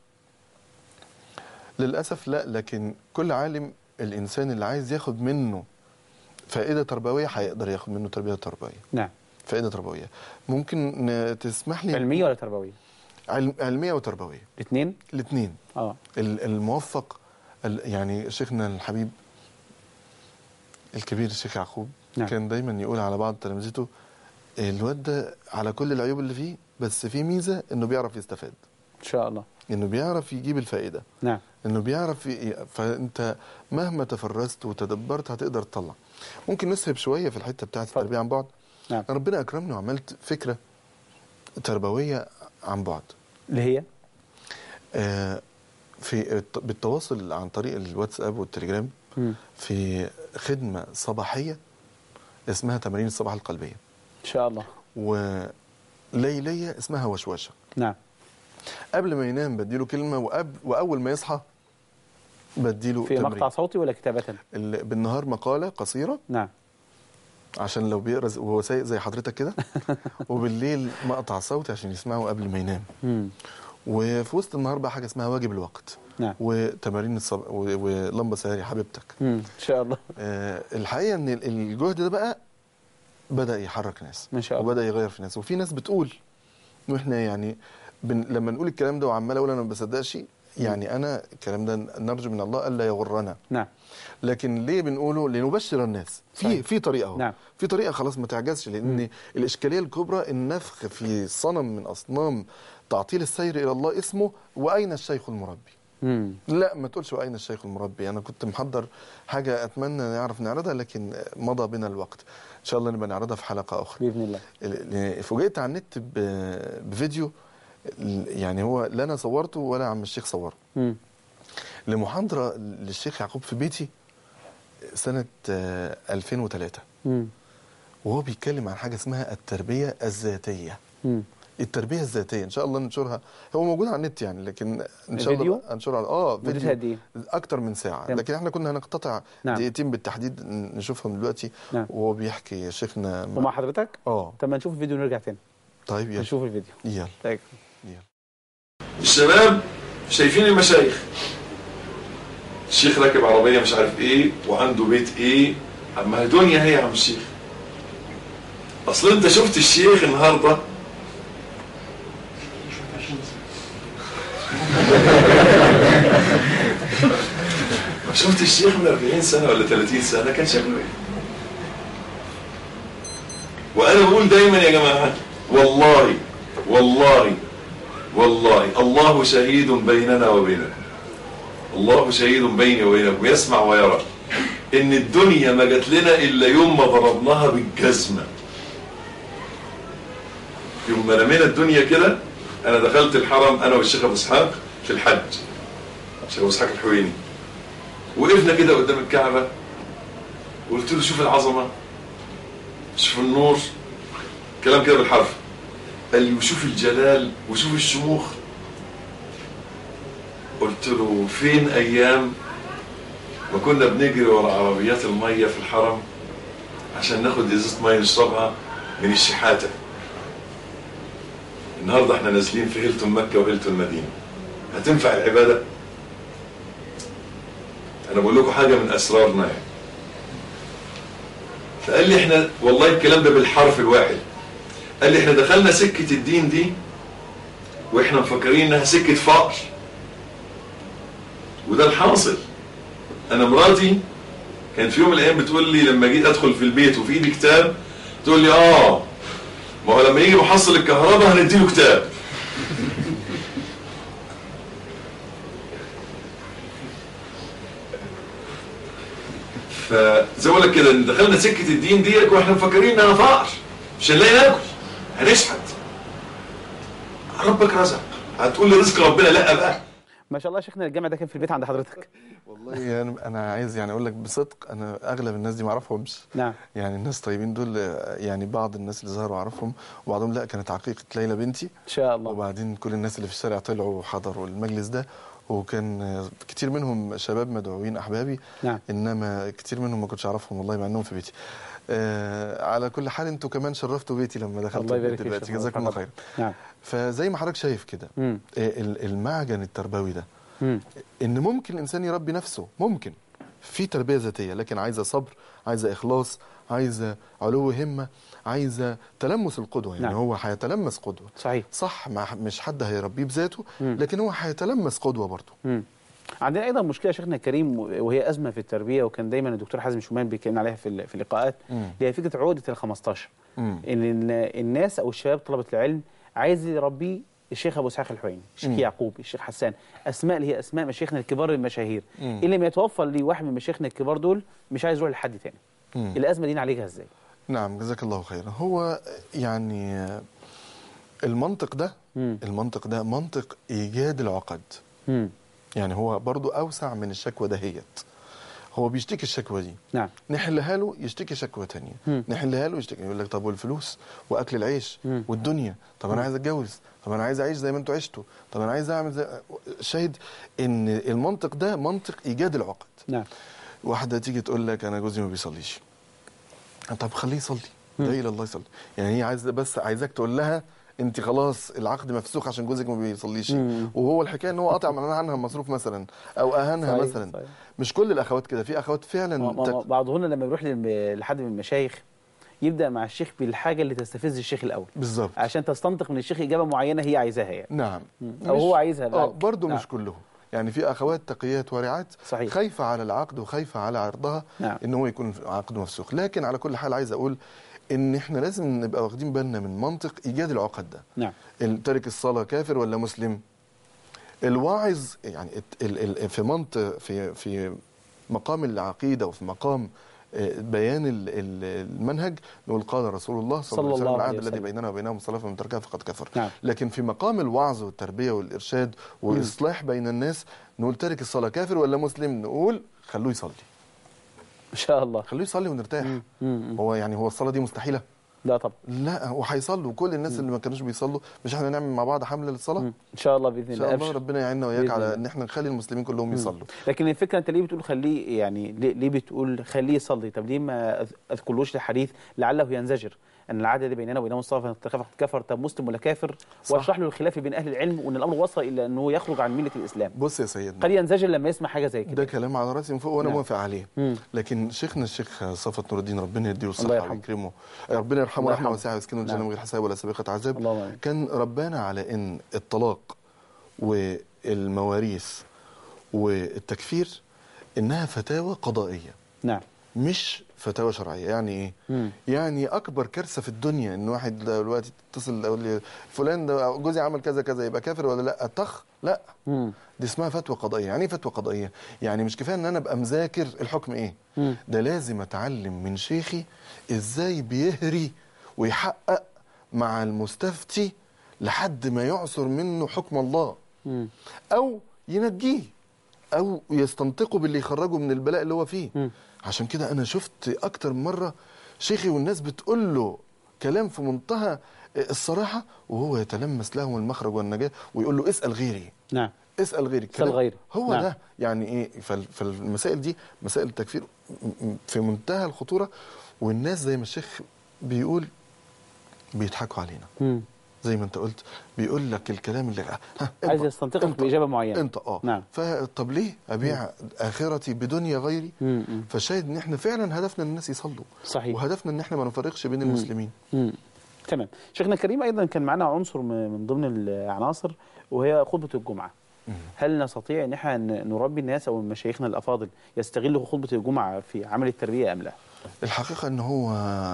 للأسف لا لكن كل عالم الإنسان اللي عايز ياخد منه فائدة تربوية هيقدر ياخد منه تربية تربوية نعم فائدة تربوية ممكن ن- تسمح لي علميه ولا تربويه علم علمية وتربوية الاثنين الاثنين اه الموفق ال- يعني شيخنا الحبيب الكبير الشيخ يعقوب نعم. كان دايما يقول على بعض تلامذته الواد ده على كل العيوب اللي فيه بس في ميزة انه بيعرف يستفاد ان شاء الله انه بيعرف يجيب الفائدة نعم انه بيعرف ي- فانت مهما تفرست وتدبرت هتقدر تطلع ممكن نسهب شويه في الحته بتاعت اتفضل. التربيه عن بعد نعم ربنا اكرمني وعملت فكره تربويه عن بعد اللي هي آه في الت- بالتواصل عن طريق الواتساب والتليجرام مم. في خدمه صباحيه اسمها تمارين الصباح القلبيه ان شاء الله وليليه اسمها وشوشه نعم قبل ما ينام بديله كلمه وقبل واول ما يصحى بديله في تمرين مقطع صوتي ولا كتابه ال- بالنهار مقاله قصيره نعم عشان لو بيقرا ز- وهو سايق زي حضرتك كده وبالليل مقطع صوتي عشان يسمعه قبل ما ينام مم. وفي وسط النهار بقى حاجه اسمها واجب الوقت نعم وتمارين الصب... و- ولمبه سهري حبيبتك مم. ان شاء الله آه الحقيقه ان ال- الجهد ده بقى بدا يحرك ناس ما شاء الله. وبدا يغير في ناس وفي ناس بتقول واحنا يعني بن... لما نقول الكلام ده وعمال اقول انا ما بصدقش يعني انا الكلام ده نرجو من الله الا يغرنا نعم لكن ليه بنقوله لنبشر الناس في صحيح. في طريقه اهو نعم. في طريقه خلاص ما تعجزش لان الاشكاليه الكبرى النفخ في صنم من اصنام تعطيل السير الى الله اسمه واين الشيخ المربي مم. لا ما تقولش واين الشيخ المربي انا كنت محضر حاجه اتمنى نعرف نعرضها لكن مضى بنا الوقت ان شاء الله نبقى نعرضها في حلقه اخرى باذن الله ال- فوجئت على النت ب- بفيديو ال- يعني هو لا انا صورته ولا عم الشيخ صوره مم. لمحاضره للشيخ يعقوب في بيتي سنه آه، 2003 مم. وهو بيتكلم عن حاجه اسمها التربيه الذاتيه مم. التربيه الذاتيه ان شاء الله ننشرها هو موجود على النت يعني لكن ان شاء الفيديو؟ الله بقى انشرها اه مدتها قد ايه؟ اكتر من ساعه تمام. لكن احنا كنا هنقتطع نعم. دقيقتين بالتحديد ن- نشوفهم دلوقتي نعم. وهو بيحكي يا شيخنا مع- ومع حضرتك اه طب ما نشوف الفيديو ونرجع تاني طيب يلا نشوف الفيديو يلا طيب يلا الشباب شايفين المشايخ الشيخ راكب عربية مش عارف ايه وعنده بيت ايه اما هي دنيا هي يا عم الشيخ اصل انت شفت الشيخ النهاردة شفت الشيخ من 40 سنة ولا 30 سنة كان شكله ايه وانا بقول دايما يا جماعة والله والله والله الله شهيد بيننا وبينكم الله شهيد بيني وبينكم يسمع ويرى ان الدنيا ما جات لنا الا يوم ما ضربناها بالجزمه يوم ما رمينا الدنيا كده انا دخلت الحرم انا والشيخ ابو اسحاق في الحج الشيخ ابو اسحاق الحويني وقفنا كده قدام الكعبه وقلت له شوف العظمه شوف النور كلام كده بالحرف قال لي وشوف الجلال وشوف الشموخ قلت له فين ايام ما كنا بنجري ورا عربيات الميه في الحرم عشان ناخد ازازه ميه نشربها من الشحاته النهارده احنا نازلين في هيلتون مكه وهيلتون مدينه هتنفع العباده انا بقول لكم حاجه من اسرارنا يعني فقال لي احنا والله الكلام ده بالحرف الواحد قال لي احنا دخلنا سكة الدين دي واحنا مفكرين انها سكة فقر وده الحاصل انا مراتي كانت في يوم من الايام بتقول لي لما جيت ادخل في البيت وفي ايدي كتاب تقول لي اه ما هو لما يجي محصل الكهرباء هنديله كتاب فزي ما بقول لك كده إن دخلنا سكه الدين ديت واحنا مفكرين انها فقر مش هنلاقي ناكل هنشحت ربك رزق هتقول لي رزق ربنا لا بقى ما شاء الله يا شيخنا الجامع ده كان في البيت عند حضرتك والله يعني انا عايز يعني اقول لك بصدق انا اغلب الناس دي ما اعرفهمش نعم يعني الناس طيبين دول آه، يعني بعض الناس اللي ظهروا اعرفهم وبعضهم لا كانت عقيقه ليلى بنتي ان شاء الله وبعدين كل الناس اللي في الشارع طلعوا وحضروا المجلس ده وكان آه، كتير منهم شباب مدعوين احبابي نعم انما كتير منهم ما كنتش اعرفهم والله مع انهم في بيتي آه على كل حال انتوا كمان شرفتوا بيتي لما دخلتوا الله يبارك البيت فيك دلوقتي شكراً. جزاكم الله تفضل. خير نعم فزي ما حضرتك شايف كده مم. آه، ال- المعجن التربوي ده مم. ان ممكن الانسان يربي نفسه ممكن في تربيه ذاتيه لكن عايزه صبر عايزه اخلاص عايزه علو همه عايزه تلمس القدوه يعني نعم. هو هيتلمس قدوه صحيح صح ما مش حد هيربيه بذاته مم. لكن هو هيتلمس قدوه برضه مم. عندنا ايضا مشكله يا شيخنا الكريم وهي ازمه في التربيه وكان دايما الدكتور حازم شومان بيتكلم عليها في ال- في اللقاءات مم. اللي هي فكره عقده ال 15 مم. ان ال- الناس او الشباب طلبه العلم عايز يربيه الشيخ ابو اسحاق الحويني الشيخ مم. يعقوب الشيخ حسان اسماء اللي هي اسماء مشايخنا الكبار المشاهير مم. اللي لم يتوفر لي واحد من مشايخنا الكبار دول مش عايز يروح لحد تاني مم. الازمه دي نعالجها ازاي نعم جزاك الله خيرا هو يعني المنطق ده مم. المنطق ده منطق ايجاد العقد مم. يعني هو برضو اوسع من الشكوى دهيت هو بيشتكي الشكوى دي نعم نحلها له يشتكي شكوى تانية مم. نحلها له يشتكي يقول لك طب والفلوس واكل العيش مم. والدنيا طب انا عايز اتجوز طب انا عايز اعيش زي ما انتوا عشتوا طب انا عايز اعمل زي شاهد ان المنطق ده منطق ايجاد العقد نعم واحده تيجي تقول لك انا جوزي ما بيصليش طب خليه يصلي ده الى الله يصلي يعني هي عايزه بس عايزاك تقول لها انت خلاص العقد مفسوخ عشان جوزك ما بيصليش مم. وهو الحكايه ان هو قطع من عنها مصروف مثلا او اهانها صحيح، مثلا صحيح. مش كل الاخوات كده في اخوات فعلا ما- ما- ما- تك- بعضهن لما يروح للم- لحد من المشايخ يبدا مع الشيخ بالحاجه اللي تستفز الشيخ الاول بالظبط عشان تستنطق من الشيخ اجابه معينه هي عايزاها يعني نعم أو مش- هو عايزها اه بعد. برضه نعم. مش كلهم يعني في اخوات تقيات ورعات صحيح. خايفه على العقد وخايفه على عرضها نعم. ان هو يكون عقده مفسوخ لكن على كل حال عايز اقول ان احنا لازم نبقى واخدين بالنا من منطق ايجاد العقد ده نعم تارك الصلاه كافر ولا مسلم الواعظ يعني ال- ال- في منطق في في مقام العقيده وفي مقام آه، بيان ال- ال- المنهج نقول قال رسول الله صلى الله عليه وسلم الله العهد عليه الذي وسلم. بيننا وبينهم الصلاه فمن تركها فقد كفر نعم. لكن في مقام الوعظ والتربيه والارشاد واصلاح بين الناس نقول تارك الصلاه كافر ولا مسلم نقول خلوه يصلي ان شاء الله خلوه يصلي ونرتاح مم. مم. هو يعني هو الصلاه دي مستحيله لا طبعا لا وهيصلوا كل الناس اللي ما كانوش بيصلوا مش احنا نعمل مع بعض حمله للصلاه مم. ان شاء الله باذن ان الله شاء الله أبشر. ربنا يعيننا وياك بإذن على الله. ان احنا نخلي المسلمين كلهم يصلوا لكن الفكره انت ليه بتقول خليه يعني ليه, ليه بتقول خليه يصلي طب ليه ما أذ- اذكرلوش الحديث لعله ينزجر ان العهد الذي بيننا وبينهم الصلاه فقد كفر طب مسلم ولا كافر صح. واشرح له الخلاف بين اهل العلم وان الامر وصل الى انه يخرج عن مله الاسلام بص يا سيدنا قد ينزجر لما يسمع حاجه زي ده كده كلام على راسي من فوق وانا نعم. موافق عليه مم. لكن شيخنا الشيخ صفت نور الدين ربنا يديه الله الصحه يرحمه. ويكرمه ربنا يرحمه الله رحمه يرحمه. واسعه ويسكنه الجنه نعم. من غير حساب ولا سابقه عذاب اللهم آمين. كان ربنا على ان الطلاق والمواريث والتكفير انها فتاوى قضائيه نعم مش فتاوى شرعيه يعني ايه مم. يعني اكبر كارثه في الدنيا ان واحد دلوقتي تتصل يقول لي فلان ده جوزي عمل كذا كذا يبقى كافر ولا لا طخ لا مم. دي اسمها فتوى قضائيه يعني ايه فتوى قضائيه يعني مش كفايه ان انا ابقى مذاكر الحكم ايه مم. ده لازم اتعلم من شيخي ازاي بيهري ويحقق مع المستفتي لحد ما يعصر منه حكم الله مم. او ينجيه او يستنطقه باللي يخرجه من البلاء اللي هو فيه مم. عشان كده انا شفت اكتر من مره شيخي والناس بتقول له كلام في منتهى الصراحه وهو يتلمس لهم المخرج والنجاه ويقول له اسال غيري نعم اسال غيري اسأل الكلام- غيري. هو نعم. ده يعني ايه فال- فالمسائل دي مسائل التكفير م- م- في منتهى الخطوره والناس زي ما الشيخ بيقول بيضحكوا علينا مم. زي ما انت قلت بيقول لك الكلام اللي ها انت- عايز يستنطقك انت- باجابه معينه انت اه نعم. فطب ليه ابيع اخرتي بدنيا غيري مم. مم. فشاهد ان احنا فعلا هدفنا ان الناس يصلوا صحيح. وهدفنا ان احنا ما نفرقش بين المسلمين مم. تمام شيخنا الكريم ايضا كان معنا عنصر م- من ضمن العناصر وهي خطبه الجمعه هل نستطيع ان احنا ن- نربي الناس او مشايخنا الافاضل يستغلوا خطبه الجمعه في عمل التربيه ام لا الحقيقه ان هو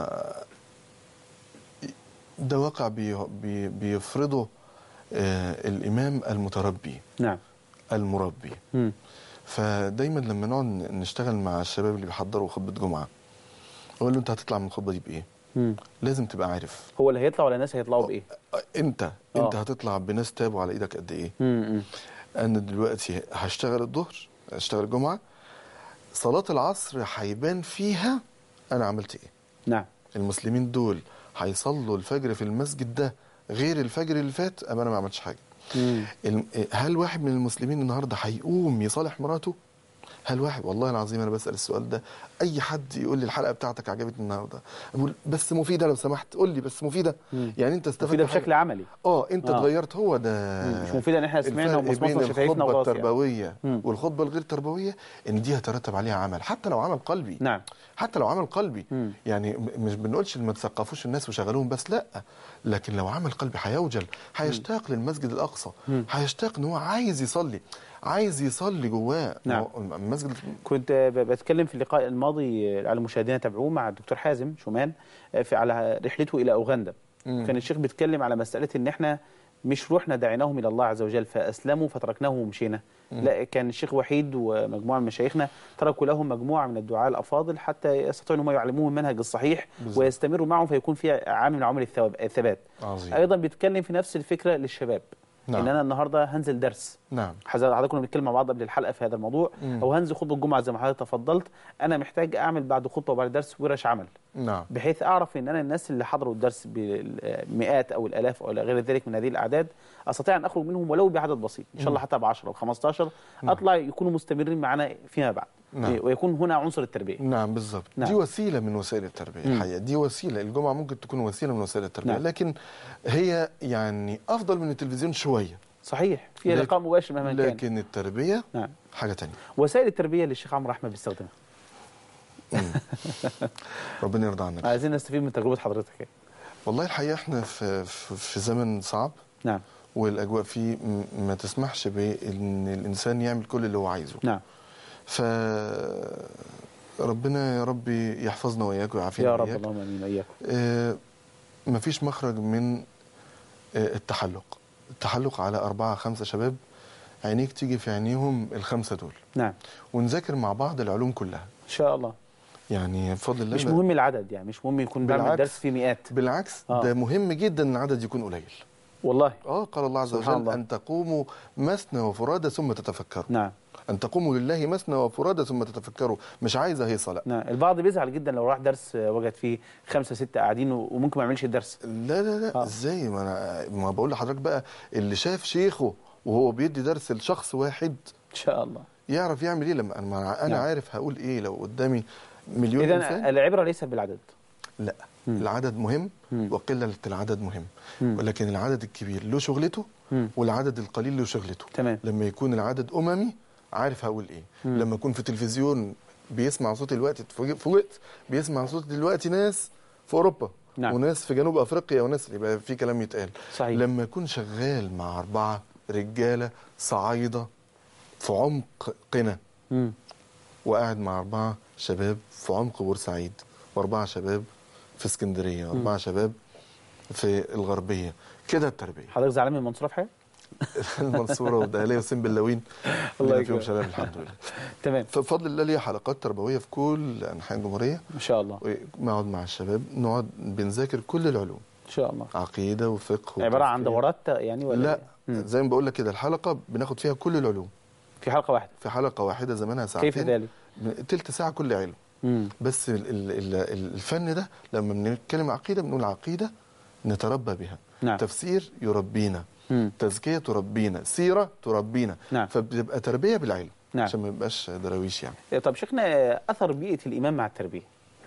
ده واقع بي بي بيفرضه آه الامام المتربي نعم المربي مم. فدايما لما نقعد نشتغل مع الشباب اللي بيحضروا خطبه جمعه اقول له انت هتطلع من الخطبه دي بايه مم. لازم تبقى عارف هو اللي هيطلع ولا الناس هيطلعوا بايه آه، انت آه. انت هتطلع بناس تابوا على ايدك قد ايه مم. مم. انا دلوقتي هشتغل الظهر هشتغل الجمعه صلاه العصر هيبان فيها انا عملت ايه نعم المسلمين دول هيصلوا الفجر في المسجد ده غير الفجر اللي فات ابقى انا ما عملتش حاجه مم. الم- هل واحد من المسلمين النهارده هيقوم يصالح مراته هل واحد والله العظيم انا بسال السؤال ده اي حد يقول لي الحلقه بتاعتك عجبتني النهارده اقول بس مفيده لو سمحت قول لي بس مفيده مم. يعني انت استفدت مفيده حاجة؟ بشكل عملي اه انت آه. اتغيرت هو ده مم. مش مفيده ان احنا سمعنا الفرق ومصمصنا بين شفايفنا الخطبه وخلاص يعني. التربويه مم. والخطبه الغير تربويه ان دي هترتب عليها عمل حتى لو عمل قلبي نعم حتى لو عمل قلبي مم. يعني م- مش بنقولش ما تثقفوش الناس وشغلوهم بس لا لكن لو عمل قلبي هيوجل هيشتاق للمسجد الاقصى مم. هيشتاق ان هو عايز يصلي عايز يصلي جواه نعم. ما هو المسجد كنت ب- بتكلم في اللقاء الماضي على المشاهدين تابعوه مع الدكتور حازم شومان في على رحلته الى اوغندا مم. كان الشيخ بيتكلم على مساله ان احنا مش روحنا دعيناهم الى الله عز وجل فاسلموا فتركناهم ومشينا لا كان الشيخ وحيد ومجموعه من مشايخنا تركوا لهم مجموعه من الدعاء الافاضل حتى يستطيعوا ان هم يعلموهم المنهج الصحيح بالظبط. ويستمروا معهم فيكون في عامل من عوامل الثواب- الثبات عظيم ايضا بيتكلم في نفس الفكره للشباب نعم. ان انا النهارده هنزل درس نعم حضرتك كنا بنتكلم مع بعض قبل الحلقه في هذا الموضوع مم. او هنزل خطبه الجمعه زي ما حضرتك تفضلت انا محتاج اعمل بعد خطبه وبعد درس ورش عمل نعم بحيث اعرف ان انا الناس اللي حضروا الدرس بالمئات او الالاف او غير ذلك من هذه الاعداد استطيع ان اخرج منهم ولو بعدد بسيط ان شاء الله حتى ب 10 او 15 اطلع يكونوا مستمرين معنا فيما بعد نعم. ويكون هنا عنصر التربيه نعم بالظبط نعم. دي وسيله من وسائل التربيه مم. الحقيقه دي وسيله الجمعه ممكن تكون وسيله من وسائل التربيه نعم. لكن هي يعني افضل من التلفزيون شويه صحيح فيها لكن- لقاء مباشر مهما كان لكن التربيه نعم حاجه تانية وسائل التربيه اللي الشيخ عمرو احمد بيستخدمها ربنا يرضى عنك عايزين نستفيد من تجربه حضرتك والله الحقيقه احنا في في, في زمن صعب نعم والاجواء فيه م- ما تسمحش بان الانسان يعمل كل اللي هو عايزه نعم ف ربنا يا رب يحفظنا واياك ويعافينا يا رب وإياك. اللهم امين واياكم آه، مفيش مخرج من آه، التحلق التحلق على أربعة خمسة شباب عينيك تيجي في عينيهم الخمسة دول نعم ونذاكر مع بعض العلوم كلها ان شاء الله يعني بفضل الله مش مهم العدد يعني مش مهم يكون بعمل بالعكس. درس فيه مئات بالعكس آه. ده مهم جدا ان العدد يكون قليل والله اه قال الله عز سبحان وجل الله. ان تقوموا مثنى وفرادى ثم تتفكروا نعم ان تقوموا لله مثنى وفرادى ثم تتفكروا مش عايزه هيصه لا نعم البعض بيزعل جدا لو راح درس آه، وجد فيه خمسة ستة قاعدين و- وممكن ما يعملش الدرس لا لا لا آه. ازاي ما انا ما بقول لحضرتك بقى اللي شاف شيخه وهو بيدي درس لشخص واحد ان شاء الله يعرف يعمل ايه لما انا ما انا نعم. عارف هقول ايه لو قدامي مليون اذا انسان العبره ليست بالعدد لا مم. العدد مهم مم. وقله العدد مهم مم. ولكن العدد الكبير له شغلته مم. والعدد القليل له شغلته تمام لما يكون العدد اممي عارف هقول ايه مم. لما يكون في تلفزيون بيسمع صوتي دلوقتي اتفوجئ- فوجئت بيسمع صوتي دلوقتي ناس في اوروبا نعم. وناس في جنوب افريقيا وناس يبقى في كلام يتقال صحيح لما يكون شغال مع اربعه رجاله صعايده في عمق قنا مم. وقاعد مع أربعة شباب في عمق بورسعيد وأربعة شباب في اسكندرية وأربعة شباب في الغربية كده التربية حضرتك زعلان من المنصوره في حاجه المنصورة والدهلية وسين باللوين الله الله فيهم يكرمك. شباب الحمد لله تمام فبفضل الله ليا حلقات تربوية في كل أنحاء الجمهورية ان شاء الله ونقعد مع الشباب نقعد بنذاكر كل العلوم ان شاء الله عقيدة وفقه عباره عن وتفكير. دورات يعني ولا لا إيه؟ مم. زي ما بقول لك كده الحلقة بناخد فيها كل العلوم في حلقه واحده في حلقة واحدة زمانها ساعتين كيف ذلك تلت ساعة كل علم مم. بس ال- ال- ال- الفن ده لما بنتكلم عقيده بنقول عقيده نتربى بها نعم تفسير يربينا مم. تزكيه تربينا سيره تربينا نعم. فبتبقى تربيه بالعلم نعم. عشان ما يبقاش دراويش يعني طب شيخنا اثر بيئه الايمان مع التربيه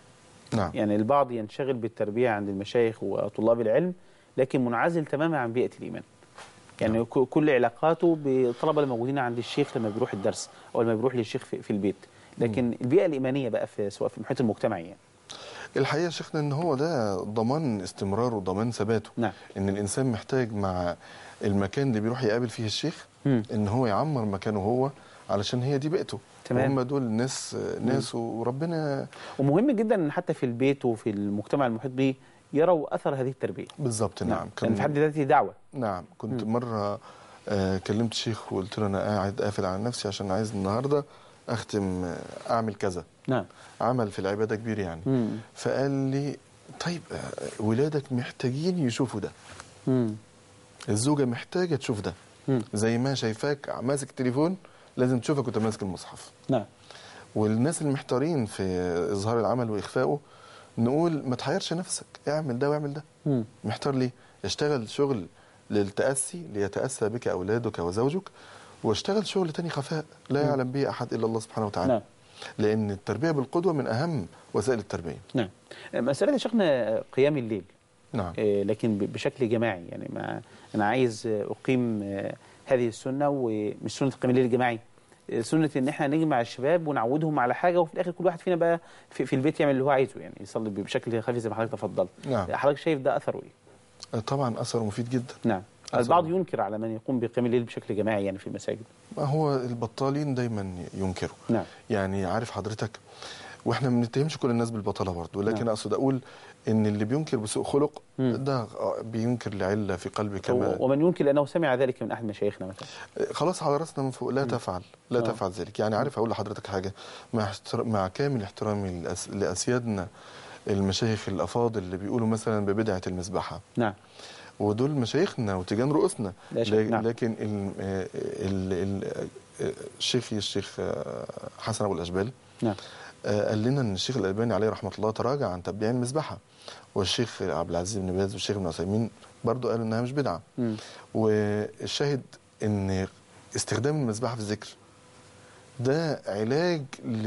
نعم يعني البعض ينشغل بالتربيه عند المشايخ وطلاب العلم لكن منعزل تماما عن بيئه الايمان يعني ك- كل علاقاته بالطلبه اللي موجودين عند الشيخ لما بيروح الدرس او لما بيروح للشيخ في, في البيت لكن البيئه الايمانيه بقى في سواء في المحيط المجتمعي يعني. الحقيقه يا شيخنا ان هو ده ضمان استمراره وضمان ثباته نعم ان الانسان محتاج مع المكان اللي بيروح يقابل فيه الشيخ مم. ان هو يعمر مكانه هو علشان هي دي بيئته تمام. هم دول ناس ناس وربنا ومهم جدا ان حتى في البيت وفي المجتمع المحيط به يروا اثر هذه التربيه بالظبط نعم كان في حد ذاته دعوه نعم كنت مم. مرة آه كلمت شيخ وقلت له أنا قاعد قافل على نفسي عشان عايز النهاردة أختم آه أعمل كذا نعم عمل في العبادة كبير يعني مم. فقال لي طيب آه ولادك محتاجين يشوفوا ده مم. الزوجة محتاجة تشوف ده مم. زي ما شايفاك ماسك تليفون لازم تشوفك وانت ماسك المصحف نعم والناس المحتارين في إظهار العمل وإخفائه نقول ما تحيرش نفسك اعمل ده واعمل ده مم. محتار ليه؟ اشتغل شغل للتأسي ليتأسى بك أولادك وزوجك واشتغل شغل تاني خفاء لا يعلم به أحد إلا الله سبحانه وتعالى نعم لأن التربية بالقدوة من أهم وسائل التربية نعم مسألة يا شيخنا قيام الليل نعم آه، لكن ب- بشكل جماعي يعني ما أنا عايز آه، أقيم آه، هذه السنة ومش سنة قيام الليل الجماعي آه، سنة إن إحنا نجمع الشباب ونعودهم على حاجة وفي الآخر كل واحد فينا بقى في, في البيت يعمل اللي هو عايزه يعني يصلي بشكل خفيف زي ما حضرتك تفضلت نعم حضرتك شايف ده أثره إيه؟ طبعا أثر مفيد جدا نعم أثره. البعض ينكر على من يقوم بقيام الليل بشكل جماعي يعني في المساجد ما هو البطالين دايما ينكروا نعم يعني عارف حضرتك واحنا ما بنتهمش كل الناس بالبطاله برضه لكن نعم. اقصد اقول ان اللي بينكر بسوء خلق مم. ده بينكر لعله في قلبه كما ومن ينكر لأنه سمع ذلك من أحد مشايخنا مثلا خلاص على راسنا من فوق لا تفعل لا آه. تفعل ذلك يعني عارف اقول لحضرتك حاجه مع احتر... مع كامل احترامي لأس... لاسيادنا المشايخ الافاضل اللي بيقولوا مثلا ببدعه المذبحه نعم ودول مشايخنا وتيجان رؤوسنا لا شك، ل- نعم. لكن ال ال ال الشيخ الشيخ آه، حسن ابو الاشبال نعم آه، قال لنا ان الشيخ الالباني عليه رحمه الله تراجع عن تبديع المذبحه والشيخ عبد العزيز بن باز والشيخ ابن عثيمين برضو قالوا انها مش بدعه مم. والشاهد ان استخدام المذبحه في الذكر ده علاج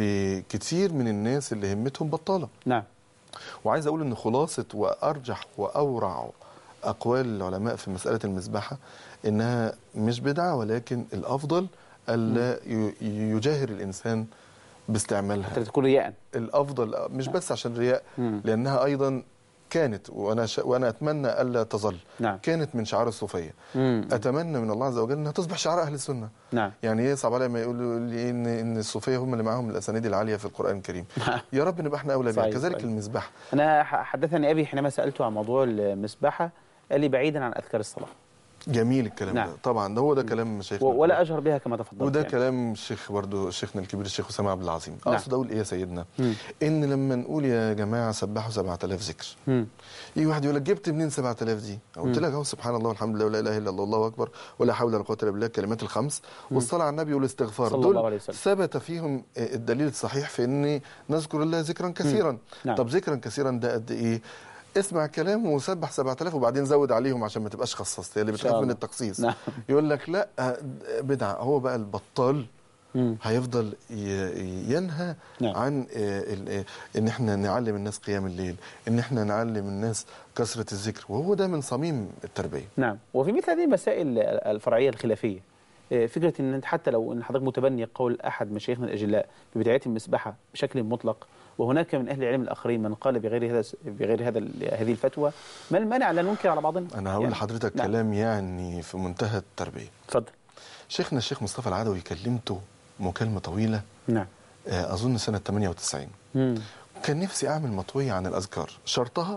لكتير من الناس اللي همتهم بطاله نعم وعايز اقول ان خلاصه وارجح واورع اقوال العلماء في مساله المذبحه انها مش بدعه ولكن الافضل الا ي- يجاهر الانسان باستعمالها حتى تكون رياء الافضل مش بس عشان رياء مم. لانها ايضا كانت وانا ش... وانا اتمنى الا تظل نعم. كانت من شعار الصوفيه مم. اتمنى من الله عز وجل انها تصبح شعار اهل السنه نعم يعني يصعب علي ما يقولوا لي ان ان الصوفيه هم اللي معاهم الاسانيد العاليه في القران الكريم يا رب نبقى احنا اولى بها صحيح، كذلك صحيح. المذبح أنا ح- حدثني أبي حينما سألته عن موضوع المسبحة قال لي بعيدا عن أذكار الصلاة جميل الكلام نعم. ده طبعا ده هو ده كلام مشايخنا و- ولا أجهر بها كما تفضلت وده يعني. كلام الشيخ برضو شيخنا الكبير الشيخ اسامه عبد العظيم نعم. اقصد اقول ايه يا سيدنا مم. ان لما نقول يا جماعه سبحوا 7000 ذكر مم. يجي واحد يقول لك جبت منين 7000 دي؟ قلت لك اهو سبحان الله والحمد لله ولا اله الا الله الله اكبر ولا حول ولا قوه الا بالله الكلمات الخمس والصلاه على النبي والاستغفار صلى دول الله عليه وسلم. ثبت فيهم الدليل الصحيح في ان نذكر الله ذكرا كثيرا نعم. طب ذكرا كثيرا ده قد ايه؟ اسمع كلام وسبح 7000 وبعدين زود عليهم عشان ما تبقاش خصصت اللي شاء بتخاف من الله. التخصيص نعم. يقول لك لا بدعه هو بقى البطال مم. هيفضل ي- ينهى نعم. عن آه، ال- آه، ان احنا نعلم الناس قيام الليل ان احنا نعلم الناس كثره الذكر وهو ده من صميم التربيه نعم وفي مثل هذه المسائل الفرعية الخلافية آه، فكرة ان انت حتى لو ان حضرتك متبني قول احد مشايخنا الاجلاء ببداية المسبحة بشكل مطلق وهناك من اهل العلم الاخرين من قال بغير هذا بغير هذا هذه الفتوى ما المانع لا ننكر على بعضنا انا هقول يعني. لحضرتك نعم. كلام يعني في منتهى التربيه اتفضل شيخنا الشيخ مصطفى العدوي كلمته مكالمه طويله نعم آه، اظن سنه 98 مم. كان نفسي اعمل مطويه عن الاذكار شرطها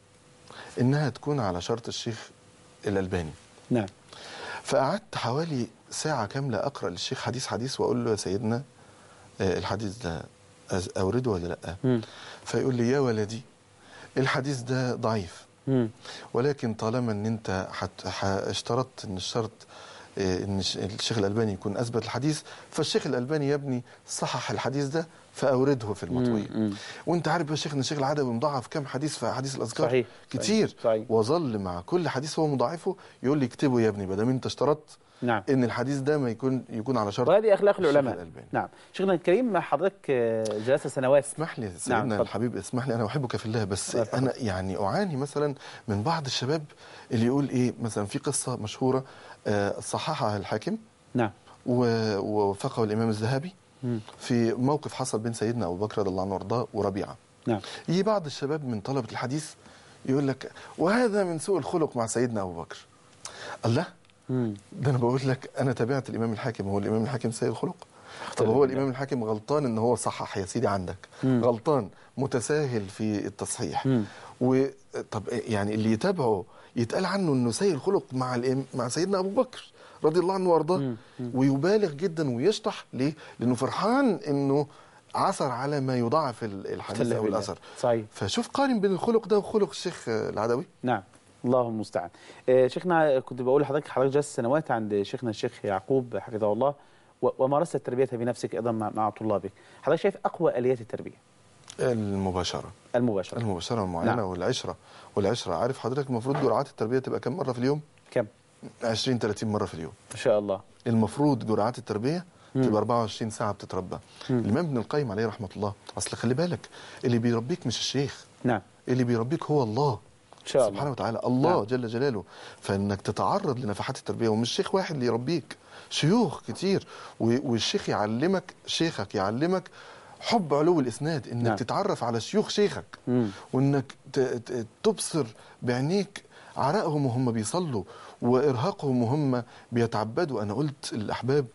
انها تكون على شرط الشيخ الالباني نعم فقعدت حوالي ساعة كاملة أقرأ للشيخ حديث حديث وأقول له يا سيدنا آه، الحديث ده أز- أورده ولا لأ مم. فيقول لي يا ولدي الحديث ده ضعيف مم. ولكن طالما ان انت حت- ح- اشترطت ان الشرط آه، ان الش- الشيخ الالباني يكون اثبت الحديث فالشيخ الالباني يا ابني صحح الحديث ده فاورده في المطويه مم. وانت عارف يا شيخنا الشيخ العدوي مضاعف كام حديث في احاديث الاذكار صحيح. كتير صحيح. صحيح. وظل مع كل حديث هو مضاعفه يقول لي اكتبه يا ابني ما دام انت اشترطت نعم ان الحديث ده ما يكون يكون على شرط وهذه اخلاق الشيخ العلماء الألباني. نعم شيخنا الكريم حضرتك آه، جلست سنوات اسمح لي سيدنا نعم، نعم اتفضل. الحبيب اسمح لي انا احبك في الله بس الله يرحمك. انا يعني اعاني مثلا من بعض الشباب اللي يقول ايه مثلا في قصه مشهوره آه، صححها الحاكم نعم و- ووفقه الامام الذهبي مم. في موقف حصل بين سيدنا ابو بكر رضي الله عنه وارضاه وربيعه نعم يجي بعض الشباب من طلبه الحديث يقول لك وهذا من سوء الخلق مع سيدنا ابو بكر الله مم. ده انا بقول لك انا تابعت الامام الحاكم هو الامام الحاكم سيء الخلق طب هو الامام الحاكم غلطان ان هو صحح يا سيدي عندك مم. غلطان متساهل في التصحيح مم. و طب يعني اللي يتابعه يتقال عنه انه سيء الخلق مع الإم- مع سيدنا ابو بكر رضي الله عنه وارضاه مم. مم. ويبالغ جدا ويشطح ليه؟ لانه فرحان انه عثر على ما يضاعف ال- الحديث الله او بالله. الاثر صحيح فشوف قارن بين الخلق ده وخلق الشيخ العدوي نعم الله المستعان آه، شيخنا كنت بقول لحضرتك حضرتك جلست سنوات عند شيخنا الشيخ يعقوب حفظه الله و- ومارست التربية بنفسك أيضا مع مع طلابك حضرتك شايف أقوى آليات التربية المباشره المباشرة المباشره المعينه نعم. والعشره والعشره عارف حضرتك المفروض جرعات التربيه تبقى كم مره في اليوم؟ كم 20 30 مره في اليوم ما شاء الله المفروض جرعات التربيه مم. تبقى 24 ساعه بتتربى مم. الامام ابن القيم عليه رحمه الله اصل خلي بالك اللي بيربيك مش الشيخ نعم اللي بيربيك هو الله إن شاء سبحانه الله وتعالى الله نعم. جل جلاله فانك تتعرض لنفحات التربيه ومش شيخ واحد اللي يربيك شيوخ كتير و- والشيخ يعلمك شيخك يعلمك حب علو الاسناد انك نعم. تتعرف على شيوخ شيخك مم. وانك ت- ت- تبصر بعينيك عرقهم وهم بيصلوا وارهاقهم وهم بيتعبدوا انا قلت الاحباب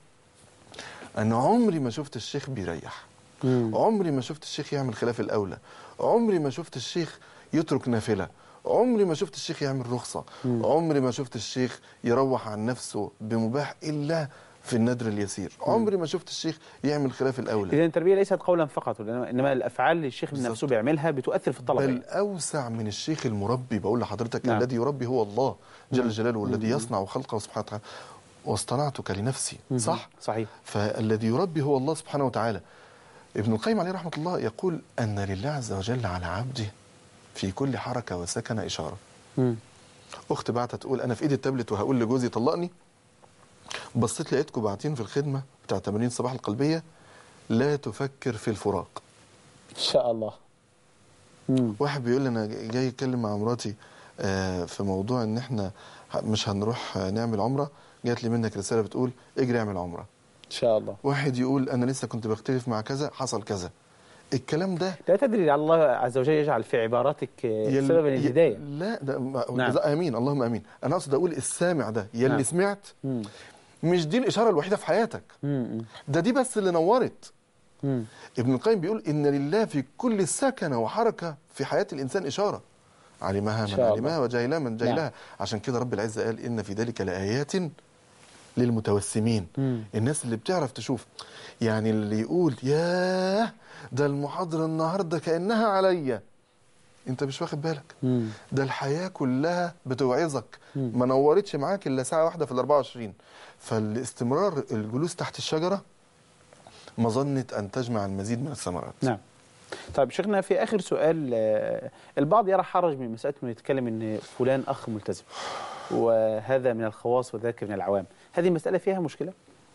انا عمري ما شفت الشيخ بيريح مم. عمري ما شفت الشيخ يعمل خلاف الاولى عمري ما شفت الشيخ يترك نافله عمري ما شفت الشيخ يعمل رخصه مم. عمري ما شفت الشيخ يروح عن نفسه بمباح الا في النذر اليسير عمري ما شفت الشيخ يعمل خلاف الاولى اذا التربيه ليست قولا فقط وإنما- انما الافعال اللي الشيخ من بالظبط. نفسه بيعملها بتؤثر في الطلبه بل يعني. اوسع من الشيخ المربي بقول لحضرتك نعم. الذي يربي هو الله جل جلاله والذي يصنع خلقه سبحانه وتعالى واصطنعتك لنفسي صح صحيح فالذي يربي هو الله سبحانه وتعالى ابن القيم عليه رحمه الله يقول ان لله عز وجل على عبده في كل حركه وسكن اشاره مم. اخت بعتت تقول انا في ايدي التابلت وهقول لجوزي طلقني بصيت لقيتكم باعتين في الخدمه بتاع تمارين الصباح القلبيه لا تفكر في الفراق ان شاء الله مم. واحد بيقول لي انا جاي اتكلم مع مراتي آه، في موضوع ان احنا ه- مش هنروح آه، نعمل عمره جات لي منك رساله بتقول اجري اعمل عمره ان شاء الله واحد يقول انا لسه كنت بختلف مع كذا حصل كذا الكلام ده لا تدري لعل الله عز وجل يجعل في عباراتك آه، يل- سببا ي- للهدايه لا ده ما- نعم. ده امين اللهم امين انا اقصد اقول السامع ده يلي نعم. سمعت مم. مش دي الاشاره الوحيده في حياتك مم. ده دي بس اللي نورت مم. ابن القيم بيقول ان لله في كل سكنه وحركه في حياه الانسان اشاره علمها من شاء الله. علمها وجهلها من جهلها نعم. عشان كده رب العزه قال ان في ذلك لايات للمتوسمين مم. الناس اللي بتعرف تشوف يعني اللي يقول ياه ده المحاضره النهارده كانها عليا انت مش واخد بالك مم. ده الحياه كلها بتوعظك ما نورتش معاك الا ساعه واحده في ال 24 فالاستمرار الجلوس تحت الشجره مظنه ان تجمع المزيد من الثمرات نعم طيب شيخنا في اخر سؤال آه، البعض يرى حرج من مساله انه يتكلم ان فلان اخ ملتزم وهذا من الخواص وذاك من العوام هذه مساله فيها مشكله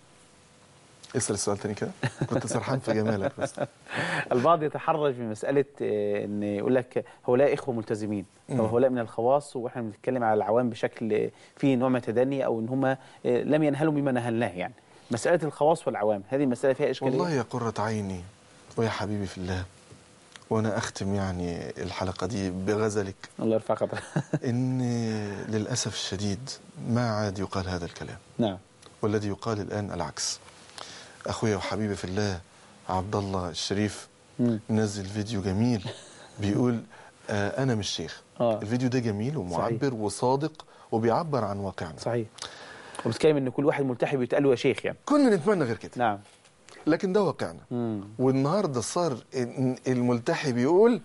اسال السؤال تاني كده كنت سرحان في جمالك بس البعض يتحرج من مساله آه، ان يقول لك هؤلاء اخوه ملتزمين مم. او هؤلاء من الخواص واحنا بنتكلم على العوام بشكل آه، فيه نوع من التدني او ان هم آه، لم ينهلوا مما نهلناه يعني مساله الخواص والعوام هذه مساله فيها اشكاليه والله يا قرة عيني ويا حبيبي في الله وانا اختم يعني الحلقه دي بغزلك الله يرفع قدرك ان للاسف الشديد ما عاد يقال هذا الكلام نعم والذي يقال الان العكس اخويا وحبيبي في الله عبد الله الشريف مم. نزل فيديو جميل بيقول آه انا مش شيخ آه. الفيديو ده جميل ومعبر وصادق وبيعبر عن واقعنا صحيح وبتتكلم ان كل واحد ملتحي بيتقال له يا شيخ يعني كنا نتمنى غير كده نعم لكن ده واقعنا مم. والنهارده صار إن الملتحي بيقول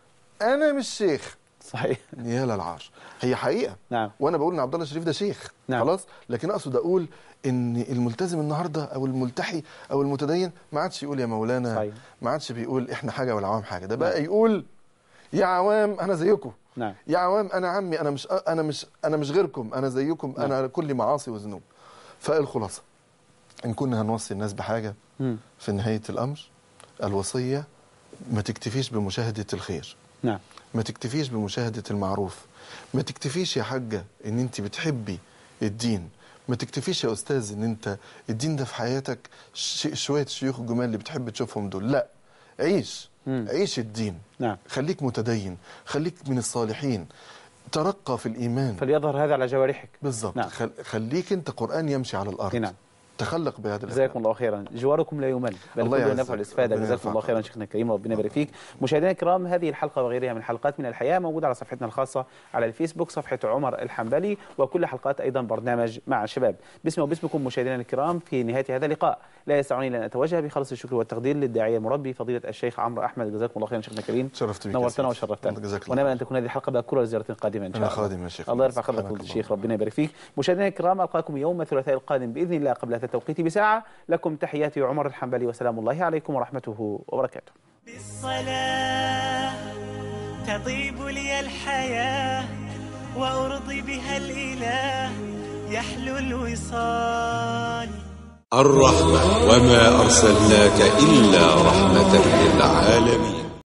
انا مش شيخ صحيح يا للعار هي حقيقه نعم وانا بقول ان عبد الله الشريف ده شيخ نعم. خلاص لكن اقصد اقول ان الملتزم النهارده او الملتحي او المتدين ما عادش يقول يا مولانا صحيح. ما عادش بيقول احنا حاجه والعوام حاجه ده بقى يقول يا عوام انا زيكم نعم يا عوام انا عمي انا مش انا مش انا مش غيركم انا زيكم نعم. انا كل معاصي وذنوب فالخلاصه ان كنا هنوصي الناس بحاجه مم. في نهايه الامر الوصيه ما تكتفيش بمشاهده الخير نعم ما تكتفيش بمشاهدة المعروف ما تكتفيش يا حاجة ان انت بتحبي الدين ما تكتفيش يا استاذ ان انت الدين ده في حياتك ش- شوية شيوخ الجمال اللي بتحب تشوفهم دول لا عيش مم. عيش الدين نعم خليك متدين خليك من الصالحين ترقى في الإيمان فليظهر هذا على جوارحك بالظبط نعم. خل... خليك انت قرآن يمشي على الأرض نعم. تخلق بهذا جزاكم الأخلاق الله خيرا جواركم لا يمل بل الله كله يعزك. نفع الاستفاده ربنا جزاكم الله يرفع خيرا قدرك. شيخنا الكريم ربنا يبارك فيك مشاهدينا الكرام هذه الحلقه وغيرها من حلقات من الحياه موجوده على صفحتنا الخاصه على الفيسبوك صفحه عمر الحنبلي وكل حلقات ايضا برنامج مع الشباب باسمي وباسمكم مشاهدينا الكرام في نهايه هذا اللقاء لا يسعني لان اتوجه بخلص الشكر والتقدير للداعيه المربي فضيله الشيخ عمرو احمد جزاكم الله خيرا شيخنا الكريم شرفت بك يا نورتنا سيدي. وشرفتنا جزاك الله ونامل خير. ان تكون هذه الحلقه باكوره لزياره قادمه ان شاء أنا الله خادم يا شيخ الله يرفع سبحانك قدرك الله. الشيخ ربنا يبارك فيك مشاهدينا الكرام القاكم يوم الثلاثاء القادم باذن الله قبل هذا التوقيت بساعه لكم تحياتي عمر الحنبلي وسلام الله عليكم ورحمته وبركاته بالصلاة تطيب لي الحياة وأرضي بها الإله يحلو الوصال الرحمة وما أرسلناك إلا رحمة للعالمين